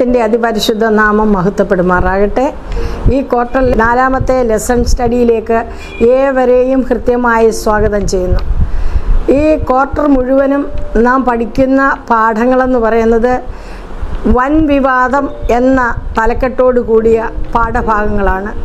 ദൈവത്തിൻ്റെ അതിപരിശുദ്ധ നാമം മഹത്വപ്പെടുമാറാകട്ടെ ഈ ക്വാർട്ടർ നാലാമത്തെ ലെസൺ സ്റ്റഡിയിലേക്ക് ഏവരെയും കൃത്യമായി സ്വാഗതം ചെയ്യുന്നു ഈ ക്വാർട്ടർ മുഴുവനും നാം പഠിക്കുന്ന പാഠങ്ങളെന്ന് പറയുന്നത് വൻ വിവാദം എന്ന തലക്കെട്ടോടു കൂടിയ പാഠഭാഗങ്ങളാണ്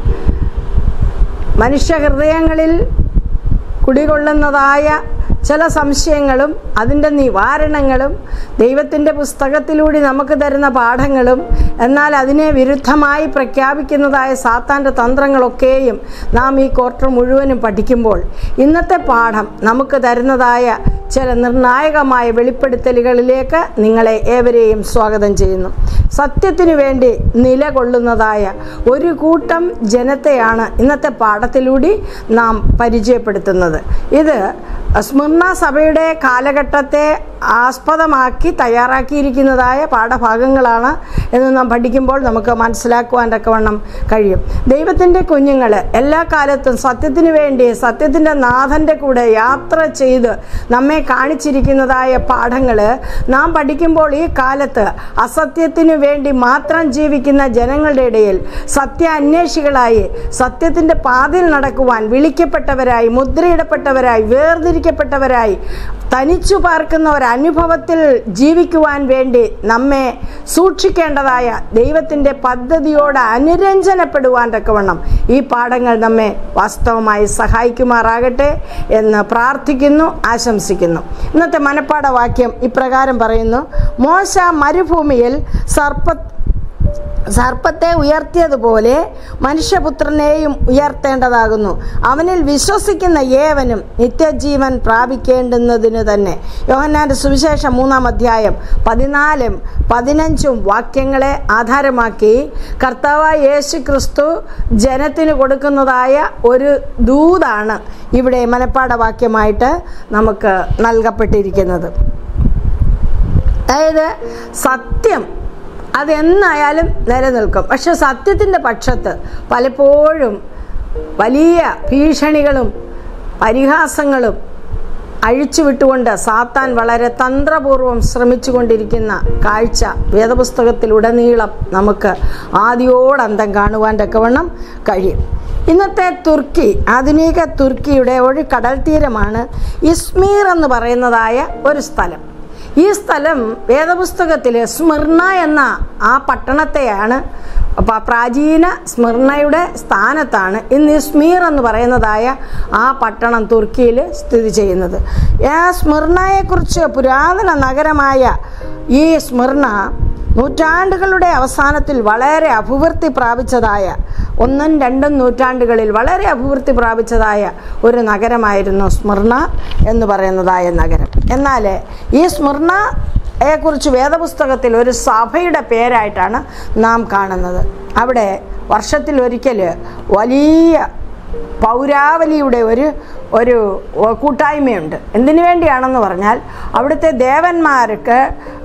മനുഷ്യഹൃദയങ്ങളിൽ കുടികൊള്ളുന്നതായ ചില സംശയങ്ങളും അതിൻ്റെ നിവാരണങ്ങളും ദൈവത്തിൻ്റെ പുസ്തകത്തിലൂടെ നമുക്ക് തരുന്ന പാഠങ്ങളും എന്നാൽ അതിനെ വിരുദ്ധമായി പ്രഖ്യാപിക്കുന്നതായ സാത്താൻ്റെ തന്ത്രങ്ങളൊക്കെയും നാം ഈ ക്വാർട്ടർ മുഴുവനും പഠിക്കുമ്പോൾ ഇന്നത്തെ പാഠം നമുക്ക് തരുന്നതായ ചില നിർണായകമായ വെളിപ്പെടുത്തലുകളിലേക്ക് നിങ്ങളെ ഏവരെയും സ്വാഗതം ചെയ്യുന്നു സത്യത്തിനു വേണ്ടി നിലകൊള്ളുന്നതായ ഒരു കൂട്ടം ജനത്തെയാണ് ഇന്നത്തെ പാഠത്തിലൂടെ നാം പരിചയപ്പെടുത്തുന്നത് ഇത് സ്മിർണ സഭയുടെ കാലഘട്ടത്തെ ആസ്പദമാക്കി തയ്യാറാക്കിയിരിക്കുന്നതായ പാഠഭാഗങ്ങളാണ് എന്ന് നാം പഠിക്കുമ്പോൾ നമുക്ക് മനസ്സിലാക്കുവാൻ തക്കവണ്ണം കഴിയും ദൈവത്തിൻ്റെ കുഞ്ഞുങ്ങൾ എല്ലാ കാലത്തും സത്യത്തിന് വേണ്ടി സത്യത്തിൻ്റെ നാഥൻ്റെ കൂടെ യാത്ര ചെയ്ത് നമ്മെ കാണിച്ചിരിക്കുന്നതായ പാഠങ്ങൾ നാം പഠിക്കുമ്പോൾ ഈ കാലത്ത് അസത്യത്തിനു വേണ്ടി മാത്രം ജീവിക്കുന്ന ജനങ്ങളുടെ ഇടയിൽ സത്യ അന്വേഷികളായി സത്യത്തിൻ്റെ പാതിൽ നടക്കുവാൻ വിളിക്കപ്പെട്ടവരായി മുദ്രയിടപ്പെട്ടവരായി വേർതിരിക്കപ്പെട്ടവരായി തനിച്ചു പാർക്കുന്ന ഒരു അനുഭവത്തിൽ ജീവിക്കുവാൻ വേണ്ടി നമ്മെ സൂക്ഷിക്കേണ്ടതായ ദൈവത്തിൻ്റെ പദ്ധതിയോട് അനുരഞ്ജനപ്പെടുവാൻ തക്കവണ്ണം ഈ പാഠങ്ങൾ നമ്മെ വാസ്തവമായി സഹായിക്കുമാറാകട്ടെ എന്ന് പ്രാർത്ഥിക്കുന്നു ആശംസിക്കുന്നു ഇന്നത്തെ മനപ്പാഠവാക്യം ഇപ്രകാരം പറയുന്നു മോശ മരുഭൂമിയിൽ സർപ്പ സർപ്പത്തെ ഉയർത്തിയതുപോലെ മനുഷ്യപുത്രനെയും ഉയർത്തേണ്ടതാകുന്നു അവനിൽ വിശ്വസിക്കുന്ന ഏവനും നിത്യജീവൻ പ്രാപിക്കേണ്ടുന്നതിന് തന്നെ യോഹന്നാൻ്റെ സുവിശേഷം മൂന്നാം അധ്യായം പതിനാലും പതിനഞ്ചും വാക്യങ്ങളെ ആധാരമാക്കി കർത്താവായ യേശു ക്രിസ്തു ജനത്തിന് കൊടുക്കുന്നതായ ഒരു ദൂതാണ് ഇവിടെ മനപ്പാഠവാക്യമായിട്ട് നമുക്ക് നൽകപ്പെട്ടിരിക്കുന്നത് അതായത് സത്യം അതെന്നായാലും നിലനിൽക്കും പക്ഷെ സത്യത്തിൻ്റെ പക്ഷത്ത് പലപ്പോഴും വലിയ ഭീഷണികളും പരിഹാസങ്ങളും അഴിച്ചുവിട്ടുകൊണ്ട് സാത്താൻ വളരെ തന്ത്രപൂർവം ശ്രമിച്ചുകൊണ്ടിരിക്കുന്ന കാഴ്ച വേദപുസ്തകത്തിലുടനീളം നമുക്ക് ആദ്യോടന്തം കാണുവാൻ തക്കവണ്ണം കഴിയും ഇന്നത്തെ തുർക്കി ആധുനിക തുർക്കിയുടെ ഒരു കടൽ തീരമാണ് ഇസ്മീർ എന്ന് പറയുന്നതായ ഒരു സ്ഥലം ഈ സ്ഥലം വേദപുസ്തകത്തിൽ സ്മിർണ എന്ന ആ പട്ടണത്തെയാണ് പ്രാചീന സ്മിർണയുടെ സ്ഥാനത്താണ് ഇന്ന് ഇസ്മീർ എന്ന് പറയുന്നതായ ആ പട്ടണം തുർക്കിയിൽ സ്ഥിതി ചെയ്യുന്നത് ആ സ്മിർണയെക്കുറിച്ച് പുരാതന നഗരമായ ഈ സ്മിർണ നൂറ്റാണ്ടുകളുടെ അവസാനത്തിൽ വളരെ അഭിവൃദ്ധി പ്രാപിച്ചതായ ഒന്നും രണ്ടും നൂറ്റാണ്ടുകളിൽ വളരെ അഭിവൃദ്ധി പ്രാപിച്ചതായ ഒരു നഗരമായിരുന്നു സ്മിർണ എന്ന് പറയുന്നതായ നഗരം എന്നാൽ ഈ സ്മിർണ യെക്കുറിച്ച് വേദപുസ്തകത്തിൽ ഒരു സഭയുടെ പേരായിട്ടാണ് നാം കാണുന്നത് അവിടെ വർഷത്തിൽ ഒരിക്കൽ വലിയ പൗരാവലിയുടെ ഒരു ഒരു കൂട്ടായ്മയുണ്ട് എന്തിനു വേണ്ടിയാണെന്ന് പറഞ്ഞാൽ അവിടുത്തെ ദേവന്മാർക്ക്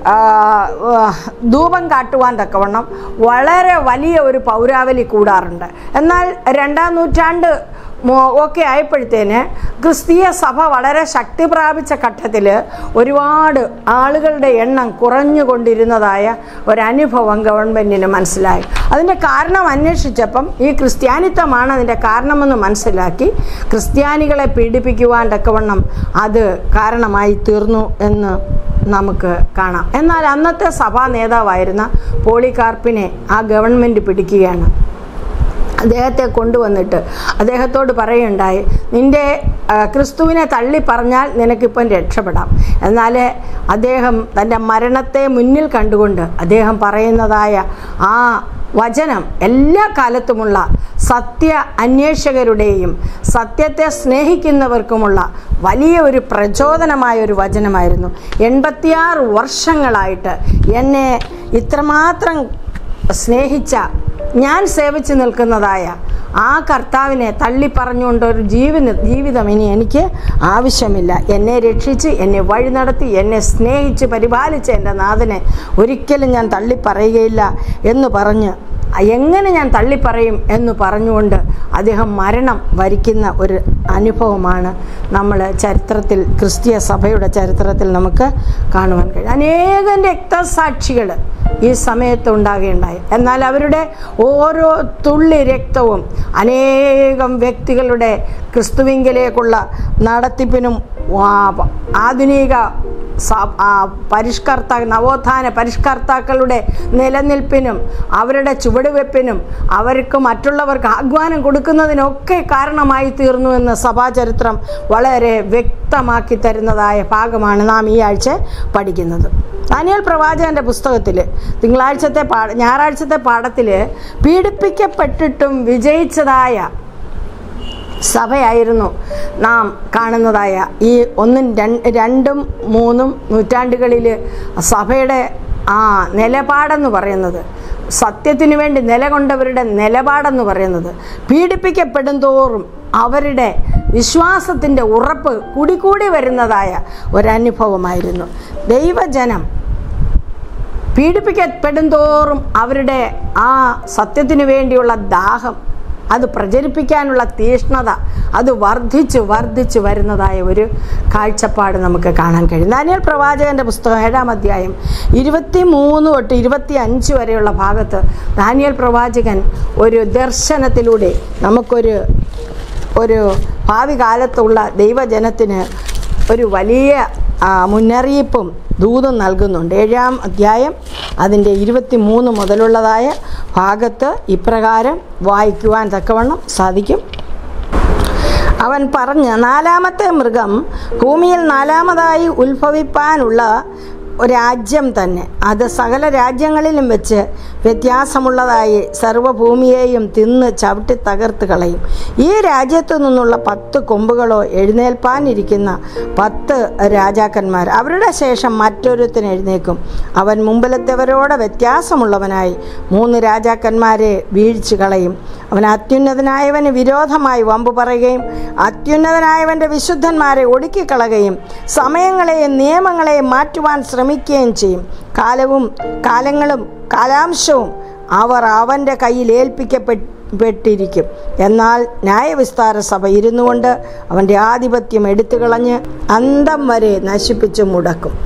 ധൂപം കാട്ടുവാൻ തക്കവണ്ണം വളരെ വലിയ ഒരു പൗരാവലി കൂടാറുണ്ട് എന്നാൽ രണ്ടാം നൂറ്റാണ്ട് ഒക്കെ ആയപ്പോഴത്തേന് ക്രിസ്തീയ സഭ വളരെ ശക്തി പ്രാപിച്ച ഘട്ടത്തിൽ ഒരുപാട് ആളുകളുടെ എണ്ണം കുറഞ്ഞുകൊണ്ടിരുന്നതായ ഒരനുഭവം ഗവൺമെൻറ്റിന് മനസ്സിലായി അതിൻ്റെ കാരണം അന്വേഷിച്ചപ്പം ഈ ക്രിസ്ത്യാനിത്വമാണ് അതിൻ്റെ കാരണമെന്ന് മനസ്സിലാക്കി ക്രിസ്ത്യാനികളെ പീഡിപ്പിക്കുവാൻ തക്കവണ്ണം അത് കാരണമായി തീർന്നു എന്ന് നമുക്ക് കാണാം എന്നാൽ അന്നത്തെ സഭാ നേതാവായിരുന്ന പോളികാർപ്പിനെ ആ ഗവൺമെൻറ് പിടിക്കുകയാണ് അദ്ദേഹത്തെ കൊണ്ടുവന്നിട്ട് അദ്ദേഹത്തോട് പറയുണ്ടായി നിൻ്റെ ക്രിസ്തുവിനെ തള്ളി പറഞ്ഞാൽ നിനക്കിപ്പം രക്ഷപ്പെടാം എന്നാൽ അദ്ദേഹം തൻ്റെ മരണത്തെ മുന്നിൽ കണ്ടുകൊണ്ട് അദ്ദേഹം പറയുന്നതായ ആ വചനം എല്ലാ കാലത്തുമുള്ള സത്യ അന്വേഷകരുടെയും സത്യത്തെ സ്നേഹിക്കുന്നവർക്കുമുള്ള വലിയ ഒരു പ്രചോദനമായ ഒരു വചനമായിരുന്നു എൺപത്തിയാറ് വർഷങ്ങളായിട്ട് എന്നെ ഇത്രമാത്രം സ്നേഹിച്ച ഞാൻ സേവിച്ച് നിൽക്കുന്നതായ ആ കർത്താവിനെ തള്ളിപ്പറഞ്ഞുകൊണ്ട് ഒരു ജീവന ജീവിതം ഇനി എനിക്ക് ആവശ്യമില്ല എന്നെ രക്ഷിച്ച് എന്നെ വഴി നടത്തി എന്നെ സ്നേഹിച്ച് പരിപാലിച്ച എൻ്റെ നാഥനെ ഒരിക്കലും ഞാൻ തള്ളിപ്പറയുകയില്ല എന്ന് പറഞ്ഞ് എങ്ങനെ ഞാൻ തള്ളിപ്പറയും എന്ന് പറഞ്ഞുകൊണ്ട് അദ്ദേഹം മരണം വരിക്കുന്ന ഒരു അനുഭവമാണ് നമ്മൾ ചരിത്രത്തിൽ ക്രിസ്തീയ സഭയുടെ ചരിത്രത്തിൽ നമുക്ക് കാണുവാൻ കഴിയും അനേകം രക്തസാക്ഷികൾ ഈ സമയത്ത് ഉണ്ടാകുകയുണ്ടായി എന്നാൽ അവരുടെ ഓരോ തുള്ളി രക്തവും അനേകം വ്യക്തികളുടെ ക്രിസ്തുവിങ്കിലേക്കുള്ള നടത്തിപ്പിനും ആ- ആധുനിക സ- ആ പരിഷ്കർത്താ നവോത്ഥാന പരിഷ്കർത്താക്കളുടെ നിലനിൽപ്പിനും അവരുടെ ചുവടുവെപ്പിനും അവർക്ക് മറ്റുള്ളവർക്ക് ആഹ്വാനം കൊടുക്കുന്നതിനൊക്കെ കാരണമായി തീർന്നു എന്ന് സഭാചരിത്രം വളരെ വ്യക്തമാക്കി തരുന്നതായ ഭാഗമാണ് നാം ഈ ആഴ്ച പഠിക്കുന്നത് ദാനിയേൽ പ്രവാചകന്റെ പുസ്തകത്തിൽ തിങ്കളാഴ്ചത്തെ പാഠ ഞായറാഴ്ചത്തെ പാഠത്തിൽ പീഡിപ്പിക്കപ്പെട്ടിട്ടും വിജയിച്ചതായ സഭയായിരുന്നു നാം കാണുന്നതായ ഈ ഒന്നും രണ്ട് രണ്ടും മൂന്നും നൂറ്റാണ്ടുകളിൽ സഭയുടെ ആ നിലപാടെന്ന് പറയുന്നത് സത്യത്തിനു വേണ്ടി നിലകൊണ്ടവരുടെ നിലപാടെന്ന് പറയുന്നത് പീഡിപ്പിക്കപ്പെടും തോറും അവരുടെ വിശ്വാസത്തിൻ്റെ ഉറപ്പ് കൂടിക്കൂടി വരുന്നതായ ഒരനുഭവമായിരുന്നു ദൈവജനം പീഡിപ്പിക്കപ്പെടും തോറും അവരുടെ ആ സത്യത്തിനു വേണ്ടിയുള്ള ദാഹം അത് പ്രചരിപ്പിക്കാനുള്ള തീഷ്ണത അത് വർദ്ധിച്ചു വർദ്ധിച്ചു വരുന്നതായ ഒരു കാഴ്ചപ്പാട് നമുക്ക് കാണാൻ കഴിയും ദാനിയൽ പ്രവാചകന്റെ പുസ്തകം ഏഴാം അധ്യായം ഇരുപത്തി മൂന്ന് തൊട്ട് ഇരുപത്തി അഞ്ച് വരെയുള്ള ഭാഗത്ത് ദാനിയൽ പ്രവാചകൻ ഒരു ദർശനത്തിലൂടെ നമുക്കൊരു ഒരു ഭാവി കാലത്തുള്ള ദൈവജനത്തിന് ഒരു വലിയ ആ, മുന്നറിയിപ്പും ദൂതും നൽകുന്നുണ്ട് ഏഴാം അധ്യായം അതിൻ്റെ ഇരുപത്തി മൂന്ന് മുതലുള്ളതായ ഭാഗത്ത് ഇപ്രകാരം വായിക്കുവാൻ തക്കവണ്ണം സാധിക്കും അവൻ പറഞ്ഞ് നാലാമത്തെ മൃഗം ഭൂമിയിൽ നാലാമതായി ഉത്ഭവിപ്പാനുള്ള രാജ്യം തന്നെ അത് സകല രാജ്യങ്ങളിലും വെച്ച് വ്യത്യാസമുള്ളതായി സർവ്വഭൂമിയെയും തിന്ന് ചവിട്ടി തകർത്ത് കളയും ഈ രാജ്യത്തു നിന്നുള്ള പത്ത് കൊമ്പുകളോ എഴുന്നേൽപ്പാനിരിക്കുന്ന പത്ത് രാജാക്കന്മാർ അവരുടെ ശേഷം മറ്റൊരുത്തിന് എഴുന്നേക്കും അവൻ മുമ്പിലത്തെവരോട് വ്യത്യാസമുള്ളവനായി മൂന്ന് രാജാക്കന്മാരെ വീഴ്ച കളയും അവൻ അത്യുന്നതനായവന് വിരോധമായി വമ്പ് പറയുകയും അത്യുന്നതനായവൻ്റെ വിശുദ്ധന്മാരെ ഒടുക്കിക്കളയുകയും സമയങ്ങളെയും നിയമങ്ങളെയും മാറ്റുവാൻ ശ്രമിക്കുകയും ചെയ്യും കാലവും കാലങ്ങളും കാലാംശവും അവർ അവൻ്റെ കയ്യിൽ ഏൽപ്പിക്കപ്പെട്ടു പെട്ടിരിക്കും എന്നാൽ ന്യായവിസ്താര സഭ ഇരുന്നു കൊണ്ട് അവൻ്റെ ആധിപത്യം എടുത്തു കളഞ്ഞ് അന്തം വരെ നശിപ്പിച്ച് മുടക്കും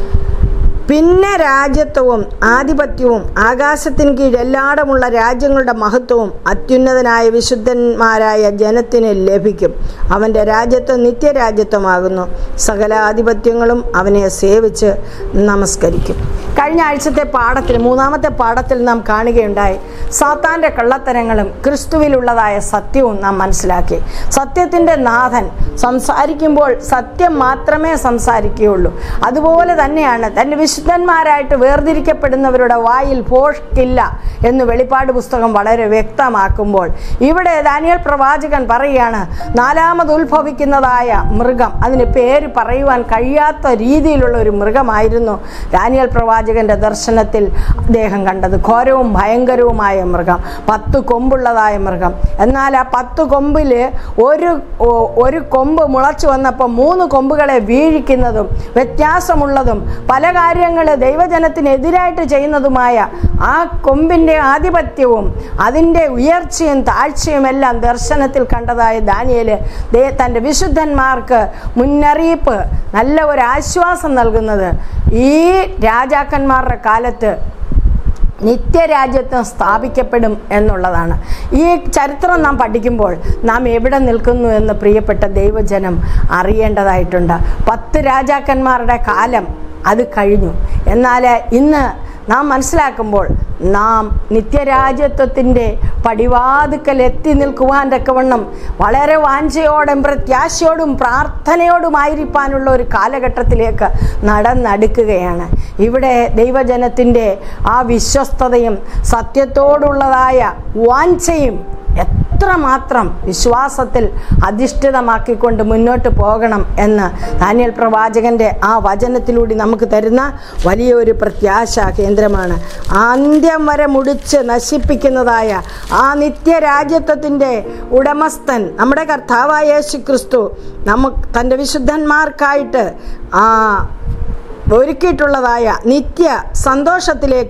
പിന്നെ രാജ്യത്വവും ആധിപത്യവും ആകാശത്തിന് കീഴ് എല്ലായിടമുള്ള രാജ്യങ്ങളുടെ മഹത്വവും അത്യുന്നതനായ വിശുദ്ധന്മാരായ ജനത്തിന് ലഭിക്കും അവൻ്റെ രാജ്യത്വം നിത്യരാജ്യത്വമാകുന്നു സകല ആധിപത്യങ്ങളും അവനെ സേവിച്ച് നമസ്കരിക്കും കഴിഞ്ഞ ആഴ്ചത്തെ പാഠത്തിൽ മൂന്നാമത്തെ പാഠത്തിൽ നാം കാണുകയുണ്ടായി സാത്താൻ്റെ കള്ളത്തരങ്ങളും ക്രിസ്തുവിലുള്ളതായ സത്യവും നാം മനസ്സിലാക്കി സത്യത്തിൻ്റെ നാഥൻ സംസാരിക്കുമ്പോൾ സത്യം മാത്രമേ സംസാരിക്കുകയുള്ളൂ അതുപോലെ തന്നെയാണ് തൻ്റെ വിശുദ്ധന്മാരായിട്ട് വേർതിരിക്കപ്പെടുന്നവരുടെ വായിൽ പോഷ്കില്ല എന്ന് വെളിപ്പാട് പുസ്തകം വളരെ വ്യക്തമാക്കുമ്പോൾ ഇവിടെ ദാനിയൽ പ്രവാചകൻ പറയുകയാണ് നാലാമത് ഉത്ഭവിക്കുന്നതായ മൃഗം അതിന് പേര് പറയുവാൻ കഴിയാത്ത രീതിയിലുള്ള ഒരു മൃഗമായിരുന്നു ദാനിയൽ പ്രവാചകന്റെ ദർശനത്തിൽ അദ്ദേഹം കണ്ടത് ഘോരവും ഭയങ്കരവുമായ മൃഗം പത്ത് കൊമ്പുള്ളതായ മൃഗം എന്നാൽ ആ പത്ത് കൊമ്പിൽ ഒരു ഒ- ഒരു കൊമ്പ് മുളച്ചു വന്നപ്പോൾ മൂന്ന് കൊമ്പുകളെ വീഴിക്കുന്നതും വ്യത്യാസമുള്ളതും പല കാര്യങ്ങൾ ദൈവജനത്തിനെതിരായിട്ട് ചെയ്യുന്നതുമായ ആ കൊമ്പിൻ്റെ ആധിപത്യവും അതിൻ്റെ ഉയർച്ചയും താഴ്ചയും എല്ലാം ദർശനത്തിൽ കണ്ടതായ ദാനിയേൽ ദേ തൻ്റെ വിശുദ്ധന്മാർക്ക് മുന്നറിയിപ്പ് നല്ല ഒരു ആശ്വാസം നൽകുന്നത് ഈ രാജാക്കന്മാരുടെ കാലത്ത് നിത്യരാജ്യത്വം സ്ഥാപിക്കപ്പെടും എന്നുള്ളതാണ് ഈ ചരിത്രം നാം പഠിക്കുമ്പോൾ നാം എവിടെ നിൽക്കുന്നു എന്ന് പ്രിയപ്പെട്ട ദൈവജനം അറിയേണ്ടതായിട്ടുണ്ട് പത്ത് രാജാക്കന്മാരുടെ കാലം അത് കഴിഞ്ഞു എന്നാൽ ഇന്ന് നാം മനസ്സിലാക്കുമ്പോൾ നാം നിത്യരാജ്യത്വത്തിൻ്റെ പടിവാതുക്കൽ എത്തി നിൽക്കുവാൻ തക്കവണ്ണം വളരെ വാഞ്ചയോടും പ്രത്യാശയോടും പ്രാർത്ഥനയോടുമായിരിക്കാനുള്ള ഒരു കാലഘട്ടത്തിലേക്ക് നടന്നടുക്കുകയാണ് ഇവിടെ ദൈവജനത്തിൻ്റെ ആ വിശ്വസ്തതയും സത്യത്തോടുള്ളതായ വാഞ്ചയും എത്രമാത്രം വിശ്വാസത്തിൽ അധിഷ്ഠിതമാക്കിക്കൊണ്ട് മുന്നോട്ട് പോകണം എന്ന് ദാനിയൽ പ്രവാചകന്റെ ആ വചനത്തിലൂടെ നമുക്ക് തരുന്ന വലിയൊരു പ്രത്യാശ കേന്ദ്രമാണ് അന്ത്യം വരെ മുടിച്ച് നശിപ്പിക്കുന്നതായ ആ നിത്യരാജ്യത്വത്തിൻ്റെ ഉടമസ്ഥൻ നമ്മുടെ കർത്താവായ യേശു ക്രിസ്തു നമുക്ക് തൻ്റെ വിശുദ്ധന്മാർക്കായിട്ട് ആ ഒരുക്കിയിട്ടുള്ളതായ നിത്യ സന്തോഷത്തിലേക്ക്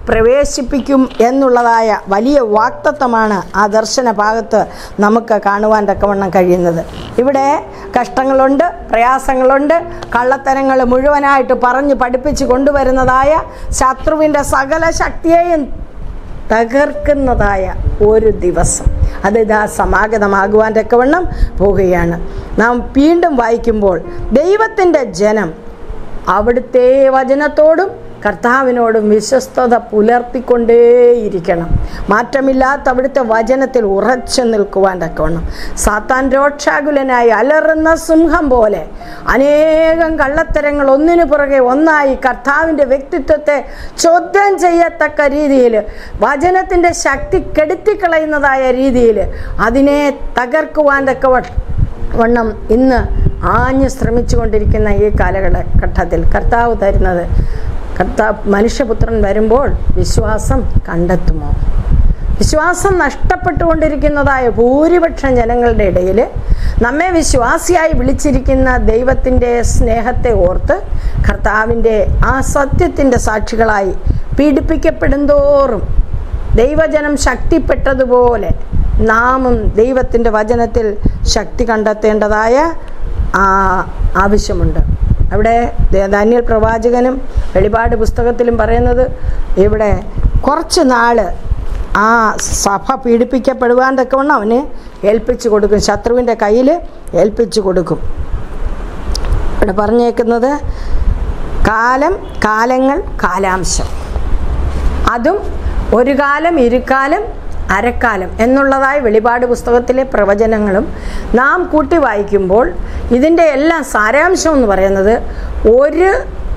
പ്രവേശിപ്പിക്കും എന്നുള്ളതായ വലിയ വാക്തത്വമാണ് ആ ദർശന ഭാഗത്ത് നമുക്ക് കാണുവാൻ തക്കവണ്ണം കഴിയുന്നത് ഇവിടെ കഷ്ടങ്ങളുണ്ട് പ്രയാസങ്ങളുണ്ട് കള്ളത്തരങ്ങൾ മുഴുവനായിട്ട് പറഞ്ഞ് പഠിപ്പിച്ച് കൊണ്ടുവരുന്നതായ ശത്രുവിൻ്റെ സകല ശക്തിയെയും തകർക്കുന്നതായ ഒരു ദിവസം അത് ഇതാ സമാഗതമാകുവാൻ തക്കവണ്ണം പോവുകയാണ് നാം വീണ്ടും വായിക്കുമ്പോൾ ദൈവത്തിൻ്റെ ജനം അവിടുത്തെ വചനത്തോടും കർത്താവിനോടും വിശ്വസ്തത പുലർത്തിക്കൊണ്ടേയിരിക്കണം മാറ്റമില്ലാത്ത അവിടുത്തെ വചനത്തിൽ ഉറച്ചു നിൽക്കുവാൻ തക്കവണ്ണം സാത്താൻ രോക്ഷാകുലനായി അലറുന്ന സിംഹം പോലെ അനേകം കള്ളത്തരങ്ങൾ ഒന്നിനു പുറകെ ഒന്നായി കർത്താവിൻ്റെ വ്യക്തിത്വത്തെ ചോദ്യം ചെയ്യത്തക്ക രീതിയിൽ വചനത്തിൻ്റെ ശക്തി കെടുത്തിക്കളയുന്നതായ രീതിയിൽ അതിനെ തകർക്കുവാൻ തക്കവണ്ണം വണ്ണം ഇന്ന് ആഞ്ഞ് ശ്രമിച്ചുകൊണ്ടിരിക്കുന്ന ഈ കാലഘട്ടത്തിൽ കർത്താവ് തരുന്നത് കർത്താവ് മനുഷ്യപുത്രൻ വരുമ്പോൾ വിശ്വാസം കണ്ടെത്തുമോ വിശ്വാസം നഷ്ടപ്പെട്ടുകൊണ്ടിരിക്കുന്നതായ ഭൂരിപക്ഷം ജനങ്ങളുടെ ഇടയിൽ നമ്മെ വിശ്വാസിയായി വിളിച്ചിരിക്കുന്ന ദൈവത്തിൻ്റെ സ്നേഹത്തെ ഓർത്ത് കർത്താവിൻ്റെ ആ സത്യത്തിൻ്റെ സാക്ഷികളായി പീഡിപ്പിക്കപ്പെടുന്തോറും ദൈവജനം ശക്തിപ്പെട്ടതുപോലെ നാമും ദൈവത്തിൻ്റെ വചനത്തിൽ ശക്തി കണ്ടെത്തേണ്ടതായ ആ ആവശ്യമുണ്ട് അവിടെ ദാനിയൽ പ്രവാചകനും വെളിപാട് പുസ്തകത്തിലും പറയുന്നത് ഇവിടെ കുറച്ച് നാൾ ആ സഭ പീഡിപ്പിക്കപ്പെടുവാൻ തക്കവണ്ണം അവന് ഏൽപ്പിച്ചു കൊടുക്കും ശത്രുവിൻ്റെ കയ്യിൽ ഏൽപ്പിച്ചു കൊടുക്കും ഇവിടെ പറഞ്ഞേക്കുന്നത് കാലം കാലങ്ങൾ കാലാംശം അതും ഒരു കാലം ഇരുകാലം അരക്കാലം എന്നുള്ളതായ വെളിപാട് പുസ്തകത്തിലെ പ്രവചനങ്ങളും നാം കൂട്ടി വായിക്കുമ്പോൾ ഇതിൻ്റെ എല്ലാം സാരാംശം എന്ന് പറയുന്നത് ഒരു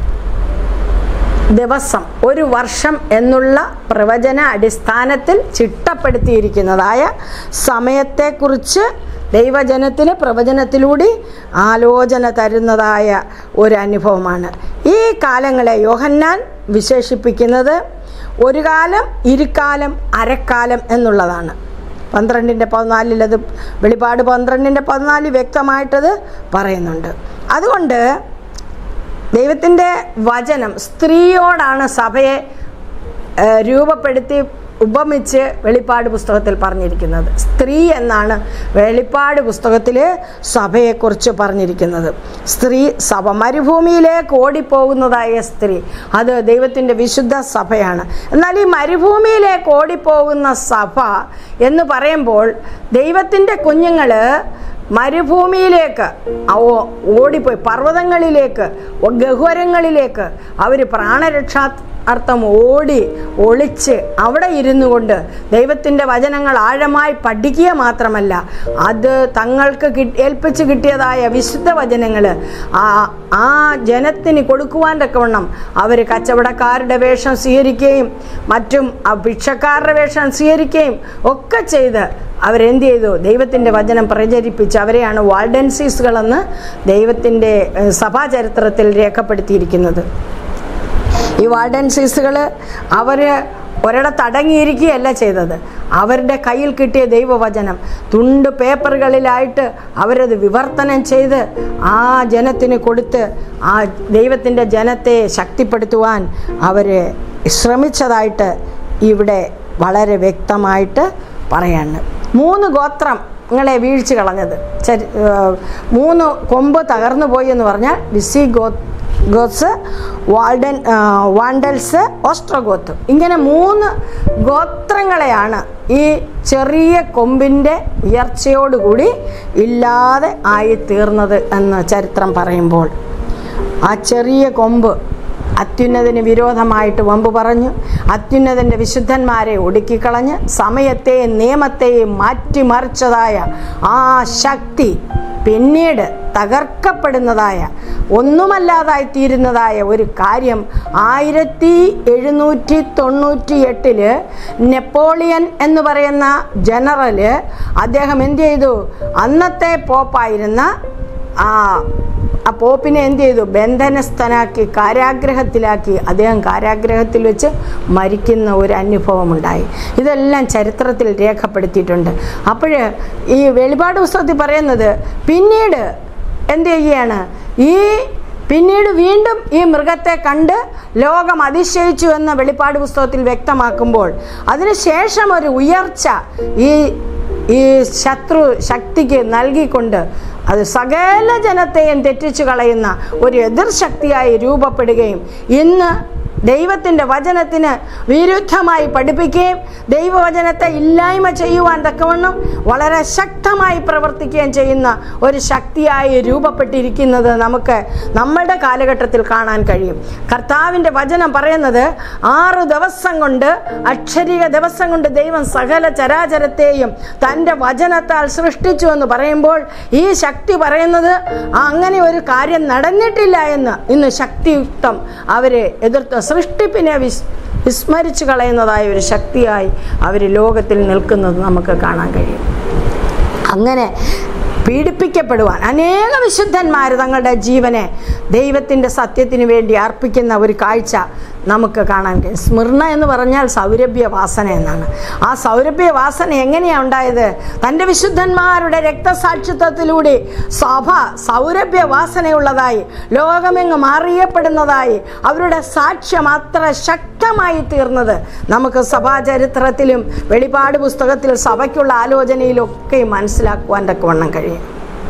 ദിവസം ഒരു വർഷം എന്നുള്ള പ്രവചന അടിസ്ഥാനത്തിൽ ചിട്ടപ്പെടുത്തിയിരിക്കുന്നതായ സമയത്തെക്കുറിച്ച് ദൈവജനത്തിന് പ്രവചനത്തിലൂടെ ആലോചന തരുന്നതായ ഒരു അനുഭവമാണ് ഈ കാലങ്ങളെ യോഹന്നാൻ വിശേഷിപ്പിക്കുന്നത് ഒരു കാലം ഇരുക്കാലം അരക്കാലം എന്നുള്ളതാണ് പന്ത്രണ്ടിൻ്റെ പതിനാലിൽ അത് വെളിപാട് പന്ത്രണ്ടിൻ്റെ പതിനാലിൽ വ്യക്തമായിട്ടത് പറയുന്നുണ്ട് അതുകൊണ്ട് ദൈവത്തിൻ്റെ വചനം സ്ത്രീയോടാണ് സഭയെ ഏഹ്, രൂപപ്പെടുത്തി ഉപമിച്ച് വെളിപ്പാട് പുസ്തകത്തിൽ പറഞ്ഞിരിക്കുന്നത് സ്ത്രീ എന്നാണ് വെളിപ്പാട് പുസ്തകത്തിൽ സഭയെക്കുറിച്ച് പറഞ്ഞിരിക്കുന്നത് സ്ത്രീ സഭ മരുഭൂമിയിലേക്ക് ഓടിപ്പോകുന്നതായ സ്ത്രീ അത് ദൈവത്തിൻ്റെ വിശുദ്ധ സഭയാണ് എന്നാൽ ഈ മരുഭൂമിയിലേക്ക് ഓടിപ്പോകുന്ന സഭ എന്ന് പറയുമ്പോൾ ദൈവത്തിൻ്റെ കുഞ്ഞുങ്ങൾ മരുഭൂമിയിലേക്ക് ഓ- ഓടിപ്പോയി പർവ്വതങ്ങളിലേക്ക് ഒ- ഗഹ്വരങ്ങളിലേക്ക് അവർ പ്രാണരക്ഷാ അർത്ഥം ഓടി ഒളിച്ച് അവിടെ ഇരുന്നു കൊണ്ട് ദൈവത്തിൻ്റെ വചനങ്ങൾ ആഴമായി പഠിക്കുക മാത്രമല്ല അത് തങ്ങൾക്ക് കി ഏൽപ്പിച്ച് കിട്ടിയതായ വിശുദ്ധ വചനങ്ങൾ ആ ആ ജനത്തിന് കൊടുക്കുവാൻ തക്കവണ്ണം അവർ കച്ചവടക്കാരുടെ വേഷം സ്വീകരിക്കുകയും മറ്റും ആ ഭിക്ഷക്കാരുടെ വേഷം സ്വീകരിക്കുകയും ഒക്കെ ചെയ്ത് അവരെന്ത് ചെയ്തു ദൈവത്തിൻ്റെ വചനം പ്രചരിപ്പിച്ച് അവരെയാണ് വാൾഡൻസീസുകളെന്ന് ദൈവത്തിൻ്റെ ഏഹ്, സഭാചരിത്രത്തിൽ രേഖപ്പെടുത്തിയിരിക്കുന്നത് ഈ വാർഡൻസീസുകൾ അവർ ഒരിടത്ത് അടങ്ങിയിരിക്കുകയല്ല ചെയ്തത് അവരുടെ കയ്യിൽ കിട്ടിയ ദൈവവചനം തുണ്ട് പേപ്പറുകളിലായിട്ട് അവരത് വിവർത്തനം ചെയ്ത് ആ ജനത്തിന് കൊടുത്ത് ആ ദൈവത്തിൻ്റെ ജനത്തെ ശക്തിപ്പെടുത്തുവാൻ അവർ ശ്രമിച്ചതായിട്ട് ഇവിടെ വളരെ വ്യക്തമായിട്ട് പറയാണ് മൂന്ന് ഗോത്രം ങ്ങളെ വീഴ്ച കളഞ്ഞത് ചരി ഏഹ് മൂന്ന് കൊമ്പ് തകർന്നു പോയി എന്ന് പറഞ്ഞാൽ വിസി ഗോ ഗോത്സ് വാൾഡൻ ആ, വാണ്ടൽസ് ഓസ്ട്രോഗോത്ത് ഇങ്ങനെ മൂന്ന് ഗോത്രങ്ങളെയാണ് ഈ ചെറിയ കൊമ്പിൻ്റെ ഉയർച്ചയോടുകൂടി ഇല്ലാതെ ആയി തീർന്നത് എന്ന് ചരിത്രം പറയുമ്പോൾ ആ ചെറിയ കൊമ്പ് അത്യുന്നതിന് വിരോധമായിട്ട് വമ്പ് പറഞ്ഞു അത്യുന്നതൻ്റെ വിശുദ്ധന്മാരെ ഒടുക്കിക്കളഞ്ഞ് സമയത്തെയും നിയമത്തെയും മാറ്റിമറിച്ചതായ ആ ശക്തി പിന്നീട് തകർക്കപ്പെടുന്നതായ ഒന്നുമല്ലാതായി തീരുന്നതായ ഒരു കാര്യം ആയിരത്തി എഴുന്നൂറ്റി തൊണ്ണൂറ്റി എട്ടില് നെപ്പോളിയൻ എന്ന് പറയുന്ന ജനറല് അദ്ദേഹം എന്ത് ചെയ്തു അന്നത്തെ പോപ്പായിരുന്ന ആ ആ പോപ്പിനെ എന്ത് ചെയ്തു ബന്ധനസ്ഥനാക്കി കാരാഗ്രഹത്തിലാക്കി അദ്ദേഹം കാരാഗ്രഹത്തിൽ വെച്ച് മരിക്കുന്ന ഒരു അനുഭവമുണ്ടായി ഇതെല്ലാം ചരിത്രത്തിൽ രേഖപ്പെടുത്തിയിട്ടുണ്ട് അപ്പോൾ ഈ വെളിപാട് പുസ്തകത്തിൽ പറയുന്നത് പിന്നീട് എന്ത് ചെയ്യുകയാണ് ഈ പിന്നീട് വീണ്ടും ഈ മൃഗത്തെ കണ്ട് ലോകം അതിശയിച്ചു എന്ന് വെളിപ്പാട് പുസ്തകത്തിൽ വ്യക്തമാക്കുമ്പോൾ അതിനുശേഷം ഒരു ഉയർച്ച ഈ ഈ ശത്രു ശക്തിക്ക് നൽകിക്കൊണ്ട് അത് സകല ജനത്തെയും തെറ്റിച്ചു കളയുന്ന ഒരു എതിർ ശക്തിയായി രൂപപ്പെടുകയും ഇന്ന് ദൈവത്തിൻ്റെ വചനത്തിന് വിരുദ്ധമായി പഠിപ്പിക്കുകയും ദൈവവചനത്തെ ഇല്ലായ്മ ചെയ്യുവാൻ തക്കവണ്ണം വളരെ ശക്തമായി പ്രവർത്തിക്കുകയും ചെയ്യുന്ന ഒരു ശക്തിയായി രൂപപ്പെട്ടിരിക്കുന്നത് നമുക്ക് നമ്മളുടെ കാലഘട്ടത്തിൽ കാണാൻ കഴിയും കർത്താവിൻ്റെ വചനം പറയുന്നത് ആറ് ദിവസം കൊണ്ട് അക്ഷരിക ദിവസം കൊണ്ട് ദൈവം സകല ചരാചരത്തെയും തൻ്റെ വചനത്താൽ സൃഷ്ടിച്ചു എന്ന് പറയുമ്പോൾ ഈ ശക്തി പറയുന്നത് അങ്ങനെ ഒരു കാര്യം നടന്നിട്ടില്ല എന്ന് ഇന്ന് ശക്തിയുക്തം അവരെ എതിർത്ത് സൃഷ്ടിപ്പിനെ വിസ് വിസ്മരിച്ചു കളയുന്നതായ ഒരു ശക്തിയായി അവർ ലോകത്തിൽ നിൽക്കുന്നത് നമുക്ക് കാണാൻ കഴിയും അങ്ങനെ പീഡിപ്പിക്കപ്പെടുവാൻ അനേക വിശുദ്ധന്മാർ തങ്ങളുടെ ജീവനെ ദൈവത്തിൻ്റെ സത്യത്തിന് വേണ്ടി അർപ്പിക്കുന്ന ഒരു കാഴ്ച നമുക്ക് കാണാൻ കഴിയും സ്മിർണ എന്ന് പറഞ്ഞാൽ സൗരഭ്യ വാസന എന്നാണ് ആ സൗരഭ്യ വാസന എങ്ങനെയാണ് ഉണ്ടായത് തൻ്റെ വിശുദ്ധന്മാരുടെ രക്തസാക്ഷിത്വത്തിലൂടെ സഭ സൗരഭ്യ വാസനയുള്ളതായി ലോകമെങ്ങും അറിയപ്പെടുന്നതായി അവരുടെ സാക്ഷ്യം അത്ര ശക്തമായി തീർന്നത് നമുക്ക് സഭാചരിത്രത്തിലും വെളിപാട് പുസ്തകത്തിൽ സഭയ്ക്കുള്ള ആലോചനയിലൊക്കെ മനസ്സിലാക്കുവാൻ തക്കവണ്ണം കഴിയും